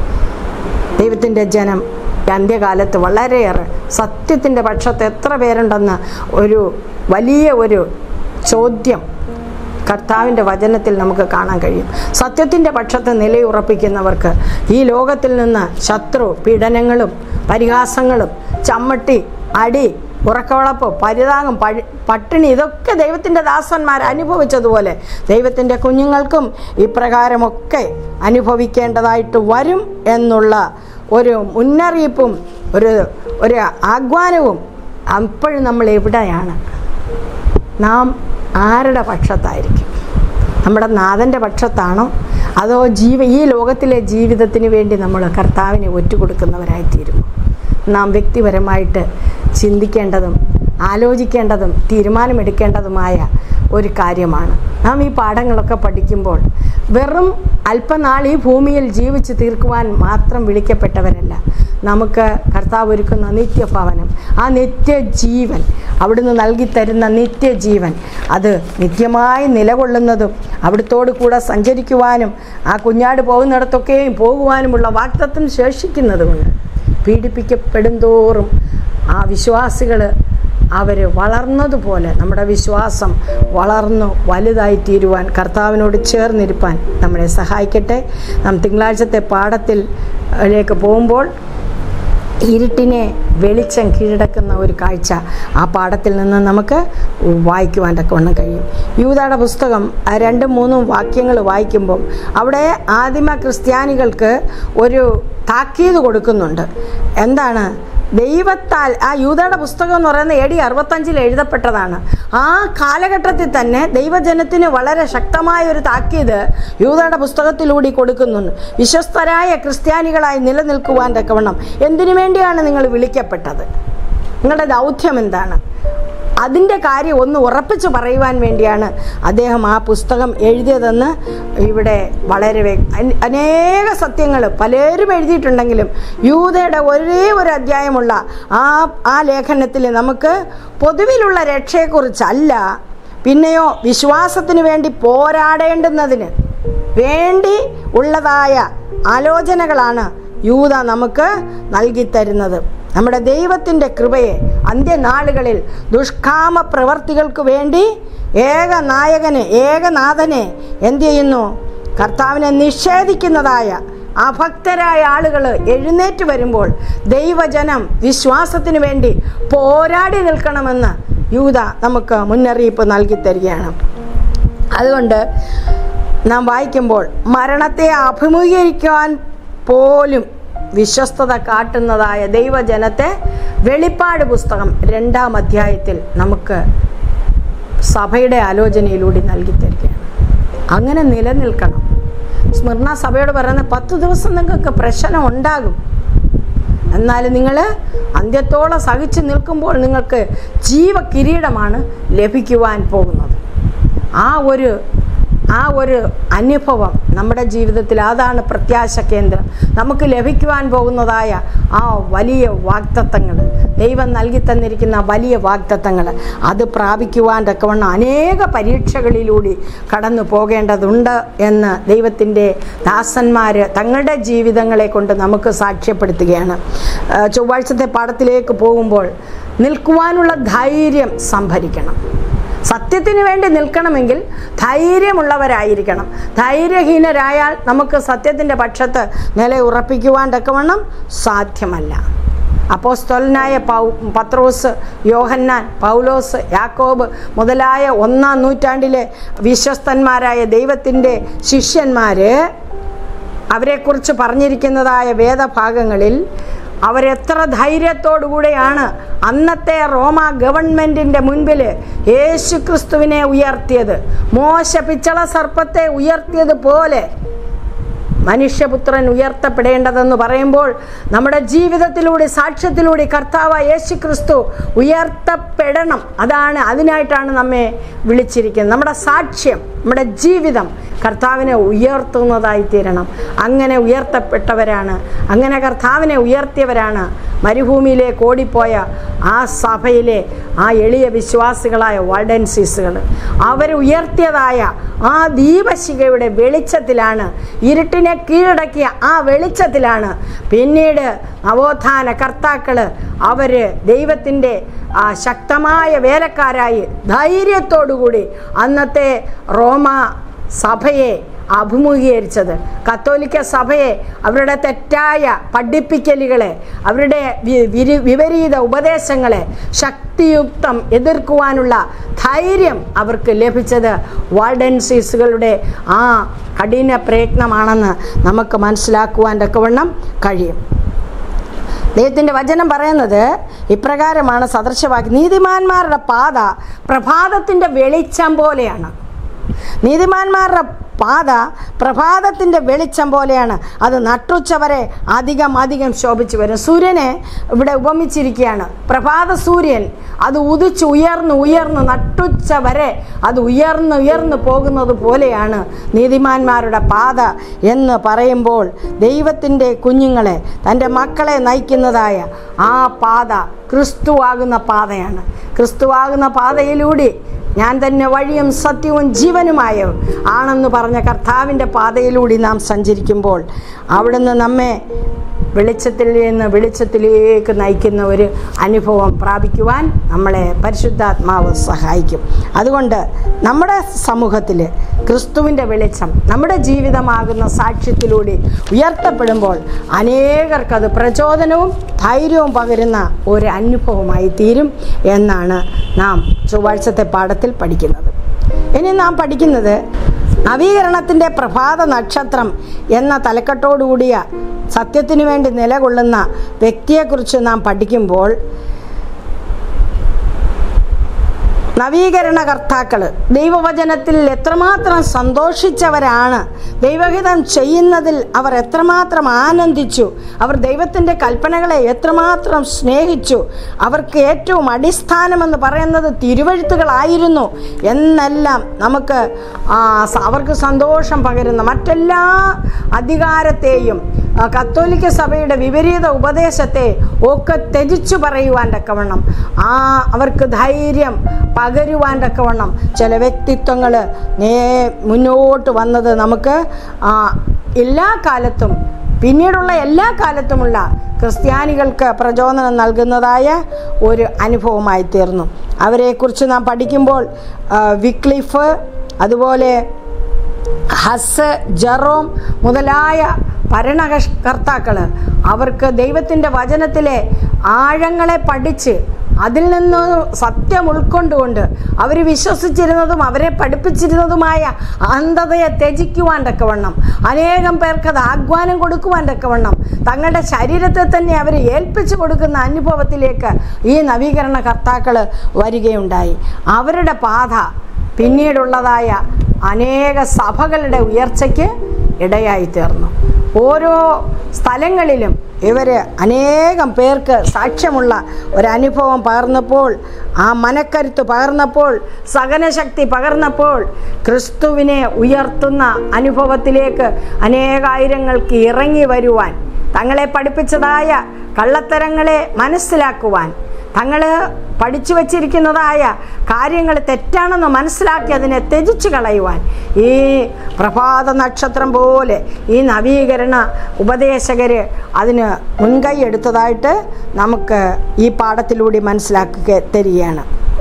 ദൈവത്തിൻ്റെ ജനം ഈ അന്ത്യകാലത്ത് വളരെയേറെ സത്യത്തിൻ്റെ പക്ഷത്ത് എത്ര പേരുണ്ടെന്ന് ഒരു വലിയ ഒരു ചോദ്യം കർത്താവിൻ്റെ വചനത്തിൽ നമുക്ക് കാണാൻ കഴിയും സത്യത്തിൻ്റെ പക്ഷത്ത് നിലയുറപ്പിക്കുന്നവർക്ക് ഈ ലോകത്തിൽ നിന്ന് ശത്രു പീഡനങ്ങളും പരിഹാസങ്ങളും ചമ്മട്ടി അടി ഉറക്കവളപ്പ് പരിതാപം പഴി പട്ടിണി ഇതൊക്കെ ദൈവത്തിൻ്റെ ദാസന്മാർ അനുഭവിച്ചതുപോലെ ദൈവത്തിൻ്റെ കുഞ്ഞുങ്ങൾക്കും ഇപ്രകാരമൊക്കെ അനുഭവിക്കേണ്ടതായിട്ട് വരും എന്നുള്ള ഒരു മുന്നറിയിപ്പും ഒരു ഒരു ആഹ്വാനവും അപ്പോഴും നമ്മൾ എവിടെയാണ് നാം ആരുടെ പക്ഷത്തായിരിക്കും നമ്മുടെ നാഥൻ്റെ പക്ഷത്താണോ അതോ ജീവ ഈ ലോകത്തിലെ ജീവിതത്തിന് വേണ്ടി നമ്മൾ കർത്താവിനെ ഒറ്റുകൊടുക്കുന്നവരായിത്തീരുമോ നാം വ്യക്തിപരമായിട്ട് ചിന്തിക്കേണ്ടതും ആലോചിക്കേണ്ടതും തീരുമാനമെടുക്കേണ്ടതുമായ ഒരു കാര്യമാണ് നാം ഈ പാഠങ്ങളൊക്കെ പഠിക്കുമ്പോൾ വെറും അല്പനാൾ ഈ ഭൂമിയിൽ ജീവിച്ച് തീർക്കുവാൻ മാത്രം വിളിക്കപ്പെട്ടവരല്ല നമുക്ക് കർത്താവ് ഒരുക്കുന്ന നിത്യഭവനം ആ നിത്യജീവൻ അവിടുന്ന് നൽകിത്തരുന്ന നിത്യജീവൻ അത് നിത്യമായി നിലകൊള്ളുന്നതും അവിടുത്തോട് കൂടെ സഞ്ചരിക്കുവാനും ആ കുഞ്ഞാട് പോകുന്നിടത്തൊക്കെയും പോകുവാനുമുള്ള വാക്തത്വം ശേഷിക്കുന്നതുകൊണ്ട് പീഡിപ്പിക്കപ്പെടുന്തോറും ആ വിശ്വാസികൾ അവർ വളർന്നതുപോലെ നമ്മുടെ വിശ്വാസം വളർന്നു വലുതായി തീരുവാൻ കർത്താവിനോട് ചേർന്നിരിപ്പാൻ നമ്മളെ സഹായിക്കട്ടെ നാം തിങ്കളാഴ്ചത്തെ പാഠത്തിൽ ലേക്ക് പോകുമ്പോൾ ഇരുട്ടിനെ വെളിച്ചം കീഴടക്കുന്ന ഒരു കാഴ്ച ആ പാഠത്തിൽ നിന്ന് നമുക്ക് വായിക്കുവാൻ തക്കവണ്ണം കഴിയും യൂതയുടെ പുസ്തകം ആ രണ്ടും മൂന്നും വാക്യങ്ങൾ വായിക്കുമ്പം അവിടെ ആദിമ ക്രിസ്ത്യാനികൾക്ക് ഒരു താക്കീത് കൊടുക്കുന്നുണ്ട് എന്താണ് ദൈവത്താൽ ആ യൂതയുടെ പുസ്തകം എന്ന് പറയുന്നത് എ ഡി അറുപത്തഞ്ചിൽ എഴുതപ്പെട്ടതാണ് ആ കാലഘട്ടത്തിൽ തന്നെ ദൈവജനത്തിന് വളരെ ശക്തമായ ഒരു താക്കീത് യൂതയുടെ പുസ്തകത്തിലൂടെ കൊടുക്കുന്നുണ്ട് വിശ്വസ്തരായ ക്രിസ്ത്യാനികളായി നിലനിൽക്കുവാൻ തക്കവണ്ണം എന്തിനു വേണ്ടിയാണ് നിങ്ങൾ വിളിക്കപ്പെട്ടത് നിങ്ങളുടെ ദൗത്യം എന്താണ് അതിൻ്റെ കാര്യം ഒന്ന് ഉറപ്പിച്ച് പറയുവാൻ വേണ്ടിയാണ് അദ്ദേഹം ആ പുസ്തകം എഴുതിയതെന്ന് ഇവിടെ വളരെ വേ- അന- അനേക സത്യങ്ങൾ പലരും എഴുതിയിട്ടുണ്ടെങ്കിലും യൂതയുടെ ഒരേ ഒരു അധ്യായമുള്ള ആ ആ ലേഖനത്തിൽ നമുക്ക് പൊതുവിലുള്ള രക്ഷയെക്കുറിച്ചല്ല പിന്നെയോ വിശ്വാസത്തിന് വേണ്ടി പോരാടേണ്ടുന്നതിന് വേണ്ടി ഉള്ളതായ ആലോചനകളാണ് യൂത നമുക്ക് നൽകിത്തരുന്നത് നമ്മുടെ ദൈവത്തിൻ്റെ കൃപയെ അന്ത്യനാളുകളിൽ ദുഷ്കാമ പ്രവർത്തികൾക്ക് വേണ്ടി ഏക നായകനെ ഏകനാഥനെ എന്ത് ചെയ്യുന്നു കർത്താവിനെ നിഷേധിക്കുന്നതായ അഭക്തരായ ആളുകൾ എഴുന്നേറ്റ് വരുമ്പോൾ ദൈവജനം വിശ്വാസത്തിന് വേണ്ടി പോരാടി നിൽക്കണമെന്ന് യൂത നമുക്ക് മുന്നറിയിപ്പ് നൽകി തരികയാണ് അതുകൊണ്ട് നാം വായിക്കുമ്പോൾ മരണത്തെ അഭിമുഖീകരിക്കുവാൻ പോലും വിശ്വസ്തത കാട്ടുന്നതായ ദൈവജനത്തെ വെളിപ്പാട് പുസ്തകം രണ്ടാം അധ്യായത്തിൽ നമുക്ക് സഭയുടെ ആലോചനയിലൂടെ നൽകി തരികയാണ് അങ്ങനെ നിലനിൽക്കണം സ്മരണ സഭയോട് പറയുന്ന പത്ത് ദിവസം നിങ്ങൾക്ക് പ്രശ്നം ഉണ്ടാകും എന്നാൽ നിങ്ങൾ അന്ത്യത്തോളം സഹിച്ചു നിൽക്കുമ്പോൾ നിങ്ങൾക്ക് ജീവകിരീടമാണ് ലഭിക്കുവാൻ പോകുന്നത് ആ ഒരു ആ ഒരു അനുഭവം നമ്മുടെ ജീവിതത്തിൽ അതാണ് പ്രത്യാശ കേന്ദ്രം നമുക്ക് ലഭിക്കുവാൻ പോകുന്നതായ ആ വലിയ വാഗ്ദത്തങ്ങൾ ദൈവം നൽകി തന്നിരിക്കുന്ന വലിയ വാഗ്ദത്തങ്ങൾ അത് പ്രാപിക്കുവാൻ തക്കവണ്ണം അനേക പരീക്ഷകളിലൂടെ കടന്നു പോകേണ്ടതുണ്ട് എന്ന് ദൈവത്തിൻ്റെ ദാസന്മാർ തങ്ങളുടെ ജീവിതങ്ങളെ കൊണ്ട് നമുക്ക് സാക്ഷ്യപ്പെടുത്തുകയാണ് ആ, ചൊവ്വാഴ്ചത്തെ പാഠത്തിലേക്ക് പോകുമ്പോൾ നിൽക്കുവാനുള്ള ധൈര്യം സംഭരിക്കണം സത്യത്തിന് വേണ്ടി നിൽക്കണമെങ്കിൽ ധൈര്യമുള്ളവരായിരിക്കണം ധൈര്യഹീനരായാൽ നമുക്ക് സത്യത്തിൻ്റെ പക്ഷത്ത് നിലയുറപ്പിക്കുവാൻ തക്കവണ്ണം സാധ്യമല്ല അപ്പോസ്തോലനായ പൗ പത്രോസ് യോഹന്നാൻ പൗലോസ് യാക്കോബ് മുതലായ ഒന്നാം നൂറ്റാണ്ടിലെ വിശ്വസ്തന്മാരായ ദൈവത്തിൻ്റെ ശിഷ്യന്മാർ അവരെക്കുറിച്ച് പറഞ്ഞിരിക്കുന്നതായ വേദഭാഗങ്ങളിൽ അവരെത്ര ധൈര്യത്തോടുകൂടെയാണ് അന്നത്തെ റോമ ഗവൺമെൻറ്റിൻ്റെ മുൻപിൽ യേശു ക്രിസ്തുവിനെ ഉയർത്തിയത് മോശ പിച്ചള സർപ്പത്തെ ഉയർത്തിയതുപോലെ മനുഷ്യപുത്രൻ ഉയർത്തപ്പെടേണ്ടതെന്ന് പറയുമ്പോൾ നമ്മുടെ ജീവിതത്തിലൂടെ സാക്ഷ്യത്തിലൂടെ കർത്താവ് യേശു ക്രിസ്തു ഉയർത്തപ്പെടണം അതാണ് അതിനായിട്ടാണ് നമ്മെ വിളിച്ചിരിക്കുന്നത് നമ്മുടെ സാക്ഷ്യം നമ്മുടെ ജീവിതം കർത്താവിനെ ഉയർത്തുന്നതായി തീരണം അങ്ങനെ ഉയർത്തപ്പെട്ടവരാണ് അങ്ങനെ കർത്താവിനെ ഉയർത്തിയവരാണ് മരുഭൂമിയിലേക്ക് ഓടിപ്പോയ ആ സഭയിലെ ആ എളിയ വിശ്വാസികളായ വാർഡൻസീസുകൾ അവർ ഉയർത്തിയതായ ആ ദീപശിഖയുടെ വെളിച്ചത്തിലാണ് ഇരുട്ടിനെ കീഴടക്കിയ ആ വെളിച്ചത്തിലാണ് പിന്നീട് നവോത്ഥാന കർത്താക്കൾ അവർ ദൈവത്തിൻ്റെ ആ ശക്തമായ വേലക്കാരായി ധൈര്യത്തോടുകൂടി അന്നത്തെ റോമ സഭയെ അഭിമുഖീകരിച്ചത് കത്തോലിക്ക സഭയെ അവരുടെ തെറ്റായ പഠിപ്പിക്കലുകളെ അവരുടെ വി- വിരി- വിപരീത ഉപദേശങ്ങളെ ശക്തിയുക്തം എതിർക്കുവാനുള്ള ധൈര്യം അവർക്ക് ലഭിച്ചത് വാർഡൻസീസുകളുടെ ആ കഠിന പ്രയത്നമാണെന്ന് നമുക്ക് മനസ്സിലാക്കുവാൻ തക്കവണ്ണം കഴിയും ദൈവത്തിൻ്റെ വചനം പറയുന്നത് ഇപ്രകാരമാണ് സദൃശവാക്യം നീതിമാന്മാരുടെ പാത പ്രഭാതത്തിൻ്റെ വെളിച്ചം പോലെയാണ് നീതിമാന്മാരുടെ പാത പ്രഭാതത്തിൻ്റെ വെളിച്ചം പോലെയാണ് അത് നട്ടുച്ച വരെ അധികം അധികം ശോഭിച്ചു വരും സൂര്യനെ ഇവിടെ ഉപമിച്ചിരിക്കുകയാണ് പ്രഭാത സൂര്യൻ അത് ഉദിച്ച് ഉയർന്ന് ഉയർന്ന് നട്ടുച്ച വരെ അത് ഉയർന്ന് ഉയർന്ന് പോകുന്നത് പോലെയാണ് നീതിമാന്മാരുടെ പാത എന്ന് പറയുമ്പോൾ ദൈവത്തിൻ്റെ കുഞ്ഞുങ്ങളെ തൻ്റെ മക്കളെ നയിക്കുന്നതായ ആ പാത ക്രിസ്തുവാകുന്ന പാതയാണ് ക്രിസ്തുവാകുന്ന പാതയിലൂടെ ഞാൻ തന്നെ വഴിയും സത്യവും ജീവനുമായോ ആണെന്ന് പറഞ്ഞ കർത്താവിൻ്റെ പാതയിലൂടെ നാം സഞ്ചരിക്കുമ്പോൾ അവിടുന്ന് നമ്മെ വെളിച്ചത്തിൽ നിന്ന് വെളിച്ചത്തിലേക്ക് നയിക്കുന്ന ഒരു അനുഭവം പ്രാപിക്കുവാൻ നമ്മളെ പരിശുദ്ധാത്മാവ് സഹായിക്കും അതുകൊണ്ട് നമ്മുടെ സമൂഹത്തിൽ ക്രിസ്തുവിൻ്റെ വെളിച്ചം നമ്മുടെ ജീവിതമാകുന്ന സാക്ഷ്യത്തിലൂടെ ഉയർത്തപ്പെടുമ്പോൾ അനേകർക്കത് പ്രചോദനവും ധൈര്യവും പകരുന്ന ഒരു അനുഭവമായി തീരും എന്നാണ് നാം ചൊവ്വാഴ്ചത്തെ പാഠത്തിൽ പഠിക്കുന്നത് ഇനി നാം പഠിക്കുന്നത് നവീകരണത്തിൻ്റെ പ്രഭാത നക്ഷത്രം എന്ന തലക്കെട്ടോടുകൂടിയ സത്യത്തിനു വേണ്ടി നിലകൊള്ളുന്ന വ്യക്തിയെക്കുറിച്ച് നാം പഠിക്കുമ്പോൾ നവീകരണകർത്താക്കൾ ദൈവവചനത്തിൽ എത്രമാത്രം സന്തോഷിച്ചവരാണ് ദൈവഹിതം ചെയ്യുന്നതിൽ അവർ എത്രമാത്രം ആനന്ദിച്ചു അവർ ദൈവത്തിൻ്റെ കൽപ്പനകളെ എത്രമാത്രം സ്നേഹിച്ചു അവർക്ക് ഏറ്റവും അടിസ്ഥാനമെന്ന് പറയുന്നത് തിരുവഴുത്തുകളായിരുന്നു എന്നെല്ലാം നമുക്ക് ആ, സ- അവർക്ക് സന്തോഷം പകരുന്ന മറ്റെല്ലാ അധികാരത്തെയും ആ, കത്തോലിക്ക സഭയുടെ വിപരീത ഉപദേശത്തെ ഒക്കെ ത്യജിച്ചു പറയുവാൻ തക്കവണ്ണം ആ അവർക്ക് ധൈര്യം പകരുവാൻ തക്കവണ്ണം ചില വ്യക്തിത്വങ്ങൾ നേ മുന്നോട്ട് വന്നത് നമുക്ക് ആ, എല്ലാ കാലത്തും പിന്നീടുള്ള എല്ലാ കാലത്തുമുള്ള ക്രിസ്ത്യാനികൾക്ക് പ്രചോദനം നൽകുന്നതായ ഒരു അനുഭവമായി തീർന്നു അവരെക്കുറിച്ച് നാം പഠിക്കുമ്പോൾ ആ, വിക്ലിഫ് അതുപോലെ ഹസ് ജെറോം മുതലായ ഭരണകർത്താക്കൾ അവർക്ക് ദൈവത്തിൻ്റെ വചനത്തിലെ ആഴങ്ങളെ പഠിച്ച് അതിൽ നിന്ന് സത്യം ഉൾക്കൊണ്ടുകൊണ്ട് അവർ വിശ്വസിച്ചിരുന്നതും അവരെ പഠിപ്പിച്ചിരുന്നതുമായ അന്ധതയെ ത്യജിക്കുവാൻ തക്കവണ്ണം അനേകം പേർക്ക് അത് ആഹ്വാനം കൊടുക്കുവാൻ തക്കവണ്ണം തങ്ങളുടെ ശരീരത്തെ തന്നെ അവർ ഏൽപ്പിച്ചു കൊടുക്കുന്ന അനുഭവത്തിലേക്ക് ഈ നവീകരണ കർത്താക്കൾ വരികയുണ്ടായി അവരുടെ പാത പിന്നീടുള്ളതായ അനേക സഭകളുടെ ഉയർച്ചയ്ക്ക് ഇടയായി തീർന്നു ഓരോ സ്ഥലങ്ങളിലും ഇവർ അനേകം പേർക്ക് സാക്ഷ്യമുള്ള ഒരനുഭവം പകർന്നപ്പോൾ ആ മനക്കരുത്ത് പകർന്നപ്പോൾ സഹനശക്തി പകർന്നപ്പോൾ ക്രിസ്തുവിനെ ഉയർത്തുന്ന അനുഭവത്തിലേക്ക് അനേകായിരങ്ങൾക്ക് ഇറങ്ങി വരുവാൻ തങ്ങളെ പഠിപ്പിച്ചതായ കള്ളത്തരങ്ങളെ മനസ്സിലാക്കുവാൻ തങ്ങൾ പഠിച്ചു വച്ചിരിക്കുന്നതായ കാര്യങ്ങൾ തെറ്റാണെന്ന് മനസ്സിലാക്കി അതിനെ ത്യജിച്ചു കളയുവാൻ ഈ പ്രഭാത നക്ഷത്രം പോലെ ഈ നവീകരണ ഉപദേശകർ അതിന് മുൻകൈ എടുത്തതായിട്ട് നമുക്ക് ഈ പാഠത്തിലൂടെ മനസ്സിലാക്കുക തരികയാണ്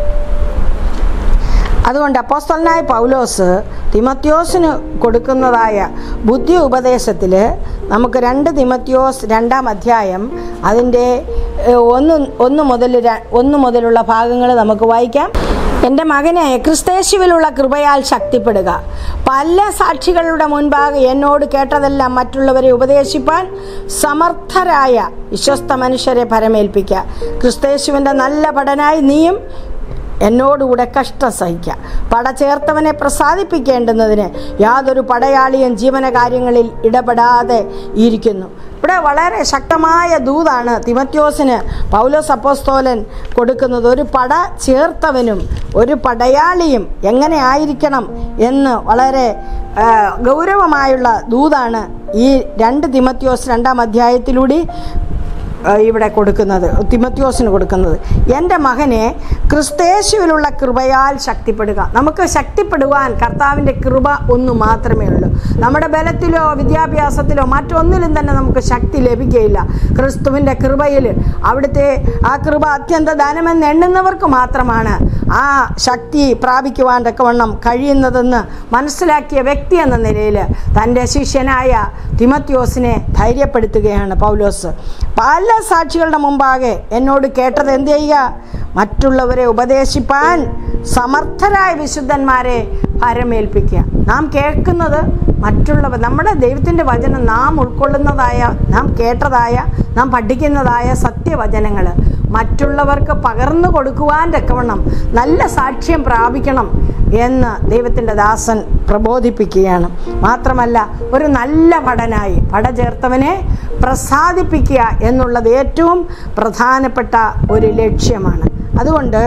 അതുകൊണ്ട് അപ്പോസ്തലനായ പൗലോസ് തിമത്യോസിന് കൊടുക്കുന്നതായ ബുദ്ധി ഉപദേശത്തിൽ നമുക്ക് രണ്ട് തിമത്യോസ് രണ്ടാം അധ്യായം അതിൻ്റെ ഏഹ്, ഒന്ന് ഒന്ന് മുതൽ ര- ഒന്ന് മുതലുള്ള ഭാഗങ്ങൾ നമുക്ക് വായിക്കാം എൻ്റെ മകനെ ക്രിസ്തേശുവിലുള്ള കൃപയാൽ ശക്തിപ്പെടുക പല സാക്ഷികളുടെ മുൻപാകെ എന്നോട് കേട്ടതെല്ലാം മറ്റുള്ളവരെ ഉപദേശിപ്പാൻ സമർത്ഥരായ വിശ്വസ്ത മനുഷ്യരെ പരമേൽപ്പിക്കുക ക്രിസ്തേശുവിൻ്റെ നല്ല പഠനായി നീയും എന്നോടുകൂടെ കഷ്ടം സഹിക്കുക പട ചേർത്തവനെ പ്രസാദിപ്പിക്കേണ്ടുന്നതിന് യാതൊരു പടയാളിയും ജീവനകാര്യങ്ങളിൽ ഇടപെടാതെ ഇരിക്കുന്നു ഇവിടെ വളരെ ശക്തമായ ദൂതാണ് തിമത്യോസിന് പൗലോസ് അപ്പോസ്തോലൻ കൊടുക്കുന്നത് ഒരു പട ചേർത്തവനും ഒരു പടയാളിയും എങ്ങനെ ആയിരിക്കണം എന്ന് വളരെ ആ, ഗൗരവമായുള്ള ദൂതാണ് ഈ രണ്ട് തിമത്യോസ് രണ്ടാം അധ്യായത്തിലൂടെ ഏഹ് ഇവിടെ കൊടുക്കുന്നത് തിമത്യോസിന് കൊടുക്കുന്നത് എൻ്റെ മകനെ ക്രിസ്തേശുവിലുള്ള കൃപയാൽ ശക്തിപ്പെടുക നമുക്ക് ശക്തിപ്പെടുവാൻ കർത്താവിൻ്റെ കൃപ ഒന്ന് മാത്രമേ ഉള്ളൂ നമ്മുടെ ബലത്തിലോ വിദ്യാഭ്യാസത്തിലോ മറ്റൊന്നിലും തന്നെ നമുക്ക് ശക്തി ലഭിക്കുകയില്ല ക്രിസ്തുവിൻ്റെ കൃപയിൽ അവിടുത്തെ ആ കൃപ അത്യന്ത ധനമെന്ന് എണ്ണുന്നവർക്ക് മാത്രമാണ് ആ ശക്തി പ്രാപിക്കുവാൻ തക്കവണ്ണം കഴിയുന്നതെന്ന് മനസ്സിലാക്കിയ വ്യക്തി എന്ന നിലയിൽ തൻ്റെ ശിഷ്യനായ തിമത്യോസിനെ ധൈര്യപ്പെടുത്തുകയാണ് പൗലോസ് പല സാക്ഷികളുടെ മുമ്പാകെ എന്നോട് കേട്ടത് എന്ത് ചെയ്യുക മറ്റുള്ളവരെ ഉപദേശിപ്പാൻ സമർത്ഥരായ വിശുദ്ധന്മാരെ ഭരമേൽപ്പിക്കുക നാം കേൾക്കുന്നത് മറ്റുള്ളവർ നമ്മുടെ ദൈവത്തിൻ്റെ വചനം നാം ഉൾക്കൊള്ളുന്നതായ നാം കേട്ടതായ നാം പഠിക്കുന്നതായ സത്യവചനങ്ങൾ മറ്റുള്ളവർക്ക് പകർന്നു കൊടുക്കുവാൻ തക്കവണ്ണം നല്ല സാക്ഷ്യം പ്രാപിക്കണം എന്ന് ദൈവത്തിൻ്റെ ദാസൻ പ്രബോധിപ്പിക്കുകയാണ് മാത്രമല്ല ഒരു നല്ല പഠനായി പട ചേർത്തവനെ പ്രസാദിപ്പിക്കുക എന്നുള്ളത് ഏറ്റവും പ്രധാനപ്പെട്ട ഒരു ലക്ഷ്യമാണ് അതുകൊണ്ട്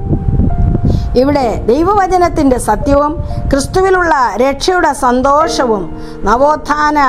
ഇവിടെ ദൈവവചനത്തിൻ്റെ സത്യവും ക്രിസ്തുവിലുള്ള രക്ഷയുടെ സന്തോഷവും നവോത്ഥാന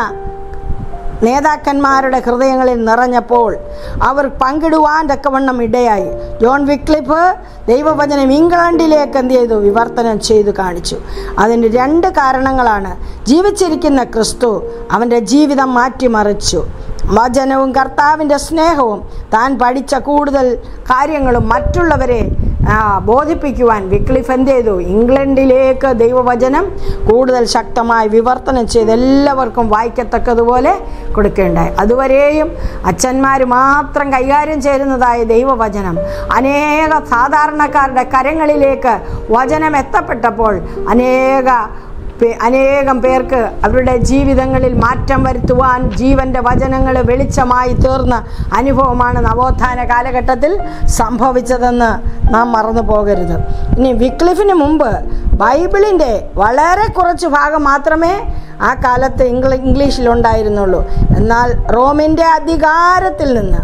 നേതാക്കന്മാരുടെ ഹൃദയങ്ങളിൽ നിറഞ്ഞപ്പോൾ അവർ പങ്കിടുവാൻ തക്കവണ്ണം ഇടയായി ജോൺ വിക്ലിഫ് ദൈവവചനം ഇംഗ്ലണ്ടിലേക്ക് എന്ത് ചെയ്തു വിവർത്തനം ചെയ്തു കാണിച്ചു അതിന് രണ്ട് കാരണങ്ങളാണ് ജീവിച്ചിരിക്കുന്ന ക്രിസ്തു അവൻ്റെ ജീവിതം മാറ്റിമറിച്ചു വചനവും കർത്താവിൻ്റെ സ്നേഹവും താൻ പഠിച്ച കൂടുതൽ കാര്യങ്ങളും മറ്റുള്ളവരെ ആ, ബോധിപ്പിക്കുവാൻ വിക്ലിഫ് എന്ത് ചെയ്തു ഇംഗ്ലണ്ടിലേക്ക് ദൈവവചനം കൂടുതൽ ശക്തമായി വിവർത്തനം ചെയ്ത് എല്ലാവർക്കും വായിക്കത്തക്കതുപോലെ കൊടുക്കേണ്ടായി അതുവരെയും അച്ഛന്മാർ മാത്രം കൈകാര്യം ചെയ്യുന്നതായ ദൈവവചനം അനേക സാധാരണക്കാരുടെ കരങ്ങളിലേക്ക് വചനം എത്തപ്പെട്ടപ്പോൾ അനേക പേ- അനേകം പേർക്ക് അവരുടെ ജീവിതങ്ങളിൽ മാറ്റം വരുത്തുവാൻ ജീവന്റെ വചനങ്ങൾ വെളിച്ചമായി തീർന്ന അനുഭവമാണ് നവോത്ഥാന കാലഘട്ടത്തിൽ സംഭവിച്ചതെന്ന് നാം മറന്നു പോകരുത് ഇനി വിക്ലിഫിന് മുമ്പ് ബൈബിളിൻ്റെ വളരെ കുറച്ച് ഭാഗം മാത്രമേ ആ കാലത്ത് ഇംഗ്ല ഇംഗ്ലീഷിലുണ്ടായിരുന്നുള്ളൂ എന്നാൽ റോമിൻ്റെ അധികാരത്തിൽ നിന്ന്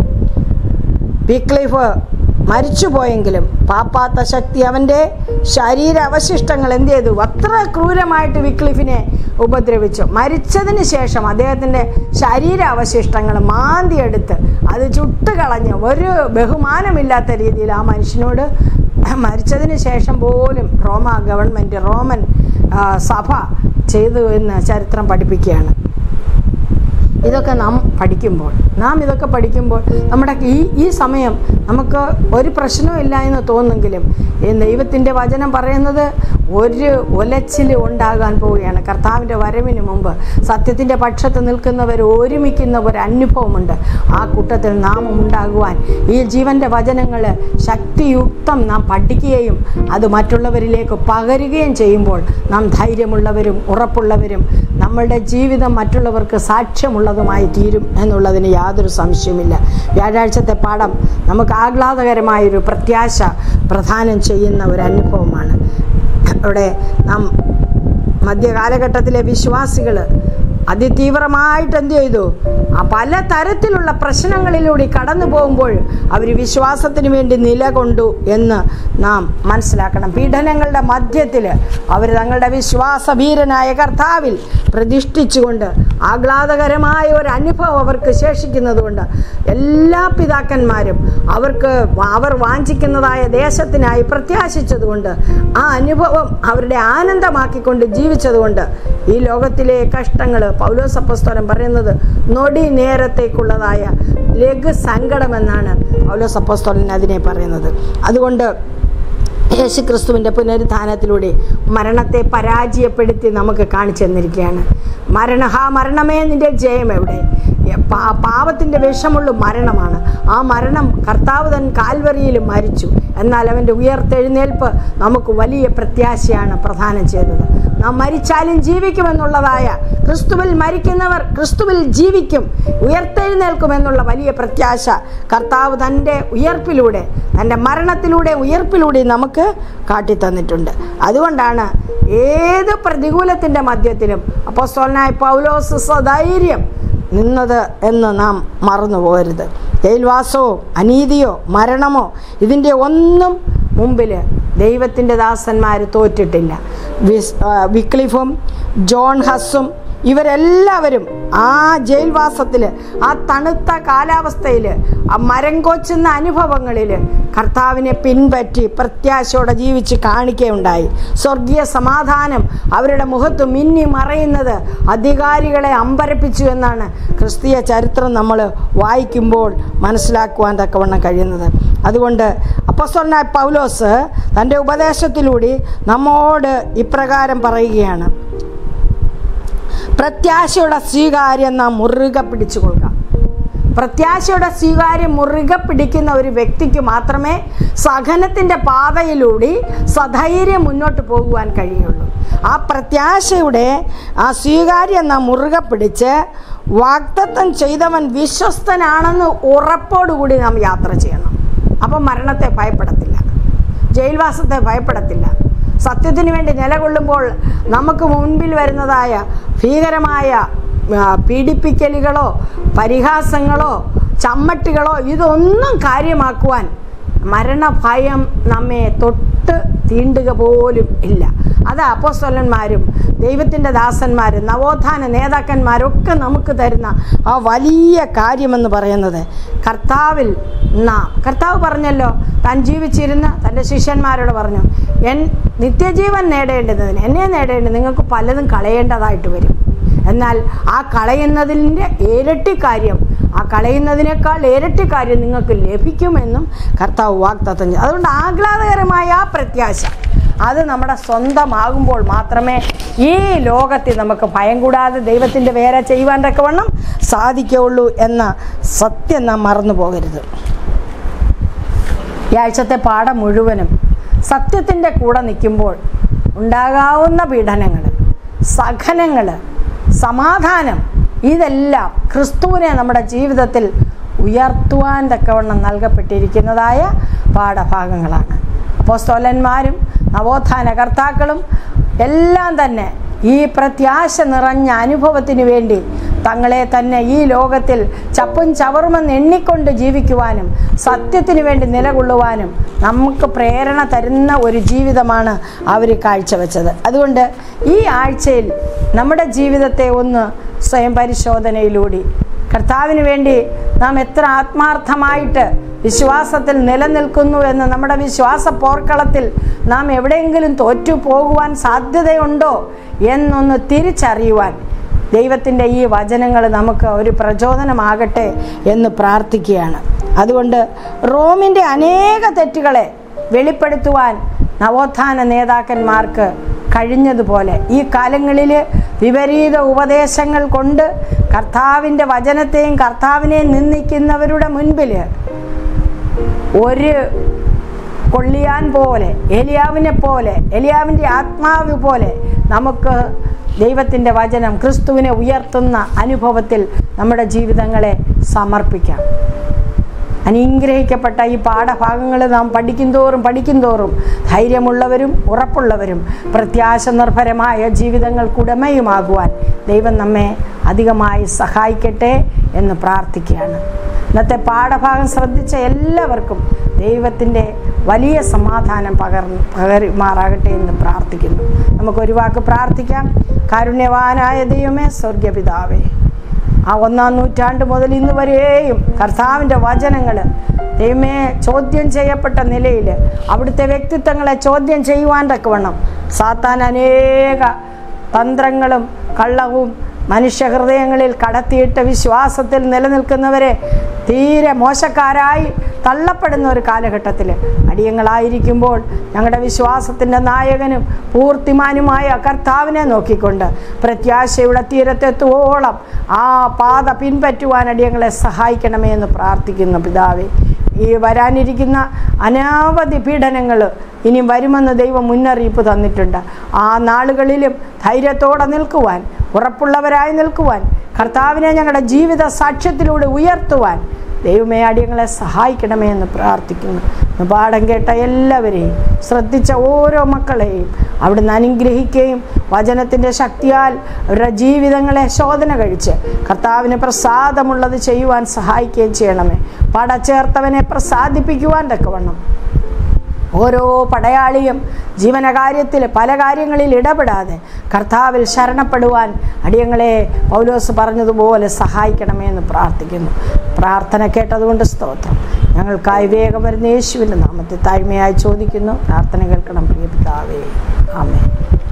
വിക്ലിഫ് മരിച്ചുപോയെങ്കിലും പാപ്പാത്ത ശക്തി അവൻ്റെ ശരീര അവശിഷ്ടങ്ങൾ എന്ത് ചെയ്തു അത്ര ക്രൂരമായിട്ട് വിക്ലിഫിനെ ഉപദ്രവിച്ചു മരിച്ചതിന് ശേഷം അദ്ദേഹത്തിൻ്റെ ശരീര അവശിഷ്ടങ്ങൾ മാന്തിയെടുത്ത് അത് ചുട്ടുകളഞ്ഞ് ഒരു ബഹുമാനമില്ലാത്ത രീതിയിൽ ആ മനുഷ്യനോട് മരിച്ചതിന് ശേഷം പോലും റോമ ഗവൺമെൻറ് റോമൻ ആ, സഭ ചെയ്തു എന്ന് ചരിത്രം പഠിപ്പിക്കുകയാണ് ഇതൊക്കെ നാം പഠിക്കുമ്പോൾ നാം ഇതൊക്കെ പഠിക്കുമ്പോൾ നമ്മുടെ ഈ ഈ സമയം നമുക്ക് ഒരു പ്രശ്നവും ഇല്ല എന്ന് തോന്നുമെങ്കിലും ഈ ദൈവത്തിൻ്റെ വചനം പറയുന്നത് ഒരു ഒലച്ചിൽ ഉണ്ടാകാൻ പോവുകയാണ് കർത്താവിൻ്റെ വരവിന് മുമ്പ് സത്യത്തിൻ്റെ പക്ഷത്ത് നിൽക്കുന്നവർ ഒരുമിക്കുന്ന ഒരു അനുഭവമുണ്ട് ആ കൂട്ടത്തിൽ നാമും ഉണ്ടാകുവാൻ ഈ ജീവൻ്റെ വചനങ്ങൾ ശക്തിയുക്തം നാം പഠിക്കുകയും അത് മറ്റുള്ളവരിലേക്ക് പകരുകയും ചെയ്യുമ്പോൾ നാം ധൈര്യമുള്ളവരും ഉറപ്പുള്ളവരും നമ്മളുടെ ജീവിതം മറ്റുള്ളവർക്ക് സാക്ഷ്യമുള്ളതുമായി തീരും എന്നുള്ളതിന് യാതൊരു സംശയവുമില്ല വ്യാഴാഴ്ചത്തെ പാഠം നമുക്ക് ആഹ്ലാദകരമായൊരു പ്രത്യാശ പ്രദാനം ചെയ്യുന്ന ഒരു അനുഭവമാണ് അവിടെ നാം മധ്യകാലഘട്ടത്തിലെ വിശ്വാസികൾ അതിതീവ്രമായിട്ട് എന്ത് ചെയ്തു ആ പല തരത്തിലുള്ള പ്രശ്നങ്ങളിലൂടെ കടന്നു പോകുമ്പോൾ അവർ വിശ്വാസത്തിന് വേണ്ടി നിലകൊണ്ടു എന്ന് നാം മനസ്സിലാക്കണം പീഡനങ്ങളുടെ മധ്യത്തിൽ അവർ തങ്ങളുടെ വിശ്വാസവീരനായ കർത്താവിൽ പ്രതിഷ്ഠിച്ചുകൊണ്ട് ആഹ്ലാദകരമായ ഒരു അനുഭവം അവർക്ക് ശേഷിക്കുന്നതുകൊണ്ട് എല്ലാ പിതാക്കന്മാരും അവർക്ക് അവർ വാഞ്ചിക്കുന്നതായ ദേശത്തിനായി പ്രത്യാശിച്ചതുകൊണ്ട് ആ അനുഭവം അവരുടെ ആനന്ദമാക്കിക്കൊണ്ട് ജീവിച്ചതുകൊണ്ട് ഈ ലോകത്തിലെ കഷ്ടങ്ങൾ പൗലോസപ്പസ്തോലൻ പറയുന്നത് നൊടി നേരത്തേക്കുള്ളതായ ലഘു സങ്കടമെന്നാണ് പൗലോസപ്പസ്തോലൻ അതിനെ പറയുന്നത് അതുകൊണ്ട് യേശു ക്രിസ്തുവിൻ്റെ പുനരുത്ഥാനത്തിലൂടെ മരണത്തെ പരാജയപ്പെടുത്തി നമുക്ക് കാണിച്ചു തന്നിരിക്കുകയാണ് മരണ ഹാ മരണമേ നിന്റെ ജയം എവിടെ പാ- പാപത്തിൻ്റെ വിഷമുള്ള മരണമാണ് ആ മരണം കർത്താവ് തൻ കാൽവറിയിൽ മരിച്ചു എന്നാൽ അവൻ്റെ ഉയർത്തെഴുന്നേൽപ്പ് നമുക്ക് വലിയ പ്രത്യാശയാണ് പ്രദാനം ചെയ്തത് നാം മരിച്ചാലും ജീവിക്കുമെന്നുള്ളതായ ക്രിസ്തുവിൽ മരിക്കുന്നവർ ക്രിസ്തുവിൽ ജീവിക്കും ഉയർത്തെഴുന്നേൽക്കുമെന്നുള്ള വലിയ പ്രത്യാശ കർത്താവ് തൻ്റെ ഉയർപ്പിലൂടെ തൻ്റെ മരണത്തിലൂടെ ഉയർപ്പിലൂടെ നമുക്ക് കാട്ടിത്തന്നിട്ടുണ്ട് അതുകൊണ്ടാണ് ഏത് പ്രതികൂലത്തിൻ്റെ മധ്യത്തിലും അപ്പോസ്തലനായ പൗലോസ് സധൈര്യം നിന്നത് എന്ന് നാം മറന്നു പോകരുത് ജയിൽവാസമോ അനീതിയോ മരണമോ ഇതിൻ്റെ ഒന്നും മുമ്പിൽ ദൈവത്തിൻ്റെ ദാസന്മാർ തോറ്റിട്ടില്ല വിസ് ആ, വിക്ലിഫും ജോൺ ഹസ്സും ഇവരെല്ലാവരും ആ ജയിൽവാസത്തിൽ ആ തണുത്ത കാലാവസ്ഥയിൽ ആ മരം കൊച്ചുന്ന അനുഭവങ്ങളിൽ കർത്താവിനെ പിൻപറ്റി പ്രത്യാശയോടെ ജീവിച്ച് കാണിക്കുകയുണ്ടായി സ്വർഗീയ സമാധാനം അവരുടെ മുഖത്ത് മിന്നി മറയുന്നത് അധികാരികളെ അമ്പരപ്പിച്ചു എന്നാണ് ക്രിസ്തീയ ചരിത്രം നമ്മൾ വായിക്കുമ്പോൾ മനസ്സിലാക്കുവാൻ തക്കവണ്ണം കഴിയുന്നത് അതുകൊണ്ട് അപ്പസ്വലനായ പൗലോസ് തൻ്റെ ഉപദേശത്തിലൂടെ നമ്മോട് ഇപ്രകാരം പറയുകയാണ് പ്രത്യാശയുടെ സ്വീകാര്യം നാം മുറുകെ പിടിച്ചു കൊള്ളുക പ്രത്യാശയുടെ സ്വീകാര്യം മുറുകെ പിടിക്കുന്ന ഒരു വ്യക്തിക്ക് മാത്രമേ സഹനത്തിൻ്റെ പാതയിലൂടെ സധൈര്യം മുന്നോട്ട് പോകുവാൻ കഴിയുള്ളൂ ആ പ്രത്യാശയുടെ ആ സ്വീകാര്യം നാം മുറുകെ പിടിച്ച് വാഗ്ദത്തം ചെയ്തവൻ വിശ്വസ്തനാണെന്ന് ഉറപ്പോടുകൂടി നാം യാത്ര ചെയ്യണം അപ്പം മരണത്തെ ഭയപ്പെടത്തില്ല ജയിൽവാസത്തെ ഭയപ്പെടത്തില്ല സത്യത്തിന് വേണ്ടി നിലകൊള്ളുമ്പോൾ നമുക്ക് മുൻപിൽ വരുന്നതായ ഭീകരമായ ആ, പീഡിപ്പിക്കലുകളോ പരിഹാസങ്ങളോ ചമ്മട്ടുകളോ ഇതൊന്നും കാര്യമാക്കുവാൻ മരണഭയം നമ്മെ തൊട്ട് തീണ്ടുക പോലും ഇല്ല അത് അപ്പോസ്തലന്മാരും ദൈവത്തിൻ്റെ ദാസന്മാരും നവോത്ഥാന നേതാക്കന്മാരൊക്കെ നമുക്ക് തരുന്ന ആ വലിയ കാര്യമെന്ന് പറയുന്നത് കർത്താവിൽ നാം കർത്താവ് പറഞ്ഞല്ലോ താൻ ജീവിച്ചിരുന്ന തൻ്റെ ശിഷ്യന്മാരോട് പറഞ്ഞു എൻ നിത്യജീവൻ നേടേണ്ടതിന് എന്നെ നേടേണ്ടത് നിങ്ങൾക്ക് പലതും കളയേണ്ടതായിട്ട് വരും എന്നാൽ ആ കളയുന്നതിൻ്റെ ഇരട്ടി കാര്യം ആ കളയുന്നതിനേക്കാൾ ഇരട്ടി കാര്യം നിങ്ങൾക്ക് ലഭിക്കുമെന്നും കർത്താവ് വാഗ്ദത്തം ചെയ്തു അതുകൊണ്ട് ആഹ്ലാദകരമായ ആ പ്രത്യാശ അത് നമ്മുടെ സ്വന്തമാകുമ്പോൾ മാത്രമേ ഈ ലോകത്തിൽ നമുക്ക് ഭയം കൂടാതെ ദൈവത്തിൻ്റെ വേറെ ചെയ്യുവാൻ തക്കവണ്ണം സാധിക്കുകയുള്ളൂ എന്ന സത്യം നാം മറന്നു പോകരുത് ഈ ആഴ്ചത്തെ പാഠം മുഴുവനും സത്യത്തിൻ്റെ കൂടെ നിൽക്കുമ്പോൾ ഉണ്ടാകാവുന്ന പീഡനങ്ങൾ സഹനങ്ങൾ സമാധാനം ഇതെല്ലാം ക്രിസ്തുവിനെ നമ്മുടെ ജീവിതത്തിൽ ഉയർത്തുവാൻ തക്കവണ്ണം നൽകപ്പെട്ടിരിക്കുന്നതായ പാഠഭാഗങ്ങളാണ് അപ്പോസ്തോലന്മാരും നവോത്ഥാന കർത്താക്കളും എല്ലാം തന്നെ ഈ പ്രത്യാശ നിറഞ്ഞ അനുഭവത്തിന് വേണ്ടി തങ്ങളെ തന്നെ ഈ ലോകത്തിൽ ചപ്പും ചവറുമെന്ന് എണ്ണിക്കൊണ്ട് ജീവിക്കുവാനും സത്യത്തിന് വേണ്ടി നിലകൊള്ളുവാനും നമുക്ക് പ്രേരണ തരുന്ന ഒരു ജീവിതമാണ് അവർ കാഴ്ചവെച്ചത് അതുകൊണ്ട് ഈ ആഴ്ചയിൽ നമ്മുടെ ജീവിതത്തെ ഒന്ന് സ്വയം പരിശോധനയിലൂടെ കർത്താവിന് വേണ്ടി നാം എത്ര ആത്മാർത്ഥമായിട്ട് വിശ്വാസത്തിൽ നിലനിൽക്കുന്നു എന്ന് നമ്മുടെ വിശ്വാസ പോർക്കളത്തിൽ നാം എവിടെയെങ്കിലും തോറ്റു പോകുവാൻ സാധ്യതയുണ്ടോ എന്നൊന്ന് തിരിച്ചറിയുവാൻ ദൈവത്തിൻ്റെ ഈ വചനങ്ങൾ നമുക്ക് ഒരു പ്രചോദനമാകട്ടെ എന്ന് പ്രാർത്ഥിക്കുകയാണ് അതുകൊണ്ട് റോമിൻ്റെ അനേക തെറ്റുകളെ വെളിപ്പെടുത്തുവാൻ നവോത്ഥാന നേതാക്കന്മാർക്ക് കഴിഞ്ഞതുപോലെ ഈ കാലങ്ങളിൽ വിപരീത ഉപദേശങ്ങൾ കൊണ്ട് കർത്താവിൻ്റെ വചനത്തെയും കർത്താവിനെയും നിന്ദിക്കുന്നവരുടെ മുൻപിൽ ഒരു കൊള്ളിയാൻ പോലെ എലിയാവിനെ പോലെ എലിയാവിൻ്റെ ആത്മാവ് പോലെ നമുക്ക് ദൈവത്തിൻ്റെ വചനം ക്രിസ്തുവിനെ ഉയർത്തുന്ന അനുഭവത്തിൽ നമ്മുടെ ജീവിതങ്ങളെ സമർപ്പിക്കാം അനുഗ്രഹിക്കപ്പെട്ട ഈ പാഠഭാഗങ്ങൾ നാം പഠിക്കും തോറും പഠിക്കും തോറും ധൈര്യമുള്ളവരും ഉറപ്പുള്ളവരും പ്രത്യാശ നിർഭരമായ ജീവിതങ്ങൾക്കുടമയുമാകുവാൻ ദൈവം നമ്മെ അധികമായി സഹായിക്കട്ടെ എന്ന് പ്രാർത്ഥിക്കുകയാണ് ഇന്നത്തെ പാഠഭാഗം ശ്രദ്ധിച്ച എല്ലാവർക്കും ദൈവത്തിൻ്റെ വലിയ സമാധാനം പകർന്ന് പകരുമാറാകട്ടെ എന്ന് പ്രാർത്ഥിക്കുന്നു നമുക്കൊരു വാക്ക് പ്രാർത്ഥിക്കാം കാരുണ്യവാനായ ദൈവമേ സ്വർഗപിതാവേ ആ ഒന്നാം നൂറ്റാണ്ട് മുതൽ ഇന്ന് വരെയും കർത്താവിൻ്റെ വചനങ്ങൾ ദൈവമേ ചോദ്യം ചെയ്യപ്പെട്ട നിലയിൽ അവിടുത്തെ വ്യക്തിത്വങ്ങളെ ചോദ്യം ചെയ്യുവാൻ തക്കവണ്ണം സാത്താൻ അനേക തന്ത്രങ്ങളും കള്ളവും മനുഷ്യഹൃദയങ്ങളിൽ കടത്തിയിട്ട വിശ്വാസത്തിൽ നിലനിൽക്കുന്നവരെ തീരെ മോശക്കാരായി തള്ളപ്പെടുന്ന ഒരു കാലഘട്ടത്തിൽ അടിയങ്ങളായിരിക്കുമ്പോൾ ഞങ്ങളുടെ വിശ്വാസത്തിൻ്റെ നായകനും പൂർത്തിമാനുമായ കർത്താവിനെ നോക്കിക്കൊണ്ട് പ്രത്യാശയുടെ തീരത്തെത്തുവോളം ആ പാത പിൻപറ്റുവാൻ അടിയങ്ങളെ സഹായിക്കണമേ എന്ന് പ്രാർത്ഥിക്കുന്നു പിതാവേ ഈ വരാനിരിക്കുന്ന അനാവധി പീഡനങ്ങൾ ഇനി വരുമെന്ന് ദൈവം മുന്നറിയിപ്പ് തന്നിട്ടുണ്ട് ആ നാളുകളിലും ധൈര്യത്തോടെ നിൽക്കുവാൻ ഉറപ്പുള്ളവരായി നിൽക്കുവാൻ കർത്താവിനെ ഞങ്ങളുടെ ജീവിത സാക്ഷ്യത്തിലൂടെ ഉയർത്തുവാൻ ദൈവമേ അടിയങ്ങളെ സഹായിക്കണമേ എന്ന് പ്രാർത്ഥിക്കുന്നു ഇന്ന് പാഠം കേട്ട എല്ലാവരെയും ശ്രദ്ധിച്ച ഓരോ മക്കളെയും അവിടുന്ന് അനുഗ്രഹിക്കുകയും വചനത്തിൻ്റെ ശക്തിയാൽ അവരുടെ ജീവിതങ്ങളെ ശോധന കഴിച്ച് കർത്താവിന് പ്രസാദമുള്ളത് ചെയ്യുവാൻ സഹായിക്കുകയും ചെയ്യണമേ പടച്ചേർത്തവനെ പ്രസാദിപ്പിക്കുവാൻ തക്കവണ്ണം ഓരോ പടയാളിയും ജീവനകാര്യത്തിൽ പല കാര്യങ്ങളിൽ ഇടപെടാതെ കർത്താവിൽ ശരണപ്പെടുവാൻ അടിയങ്ങളെ പൗലോസ് പറഞ്ഞതുപോലെ സഹായിക്കണമേ എന്ന് പ്രാർത്ഥിക്കുന്നു പ്രാർത്ഥന കേട്ടതുകൊണ്ട് സ്തോത്രം ഞങ്ങൾക്കായി വേഗം വരുന്ന യേശുവിൻ്റെ നാമത്തെ താഴ്മയായി ചോദിക്കുന്നു പ്രാർത്ഥന കേൾക്കണം പ്രിയ പിതാവേ ആമേ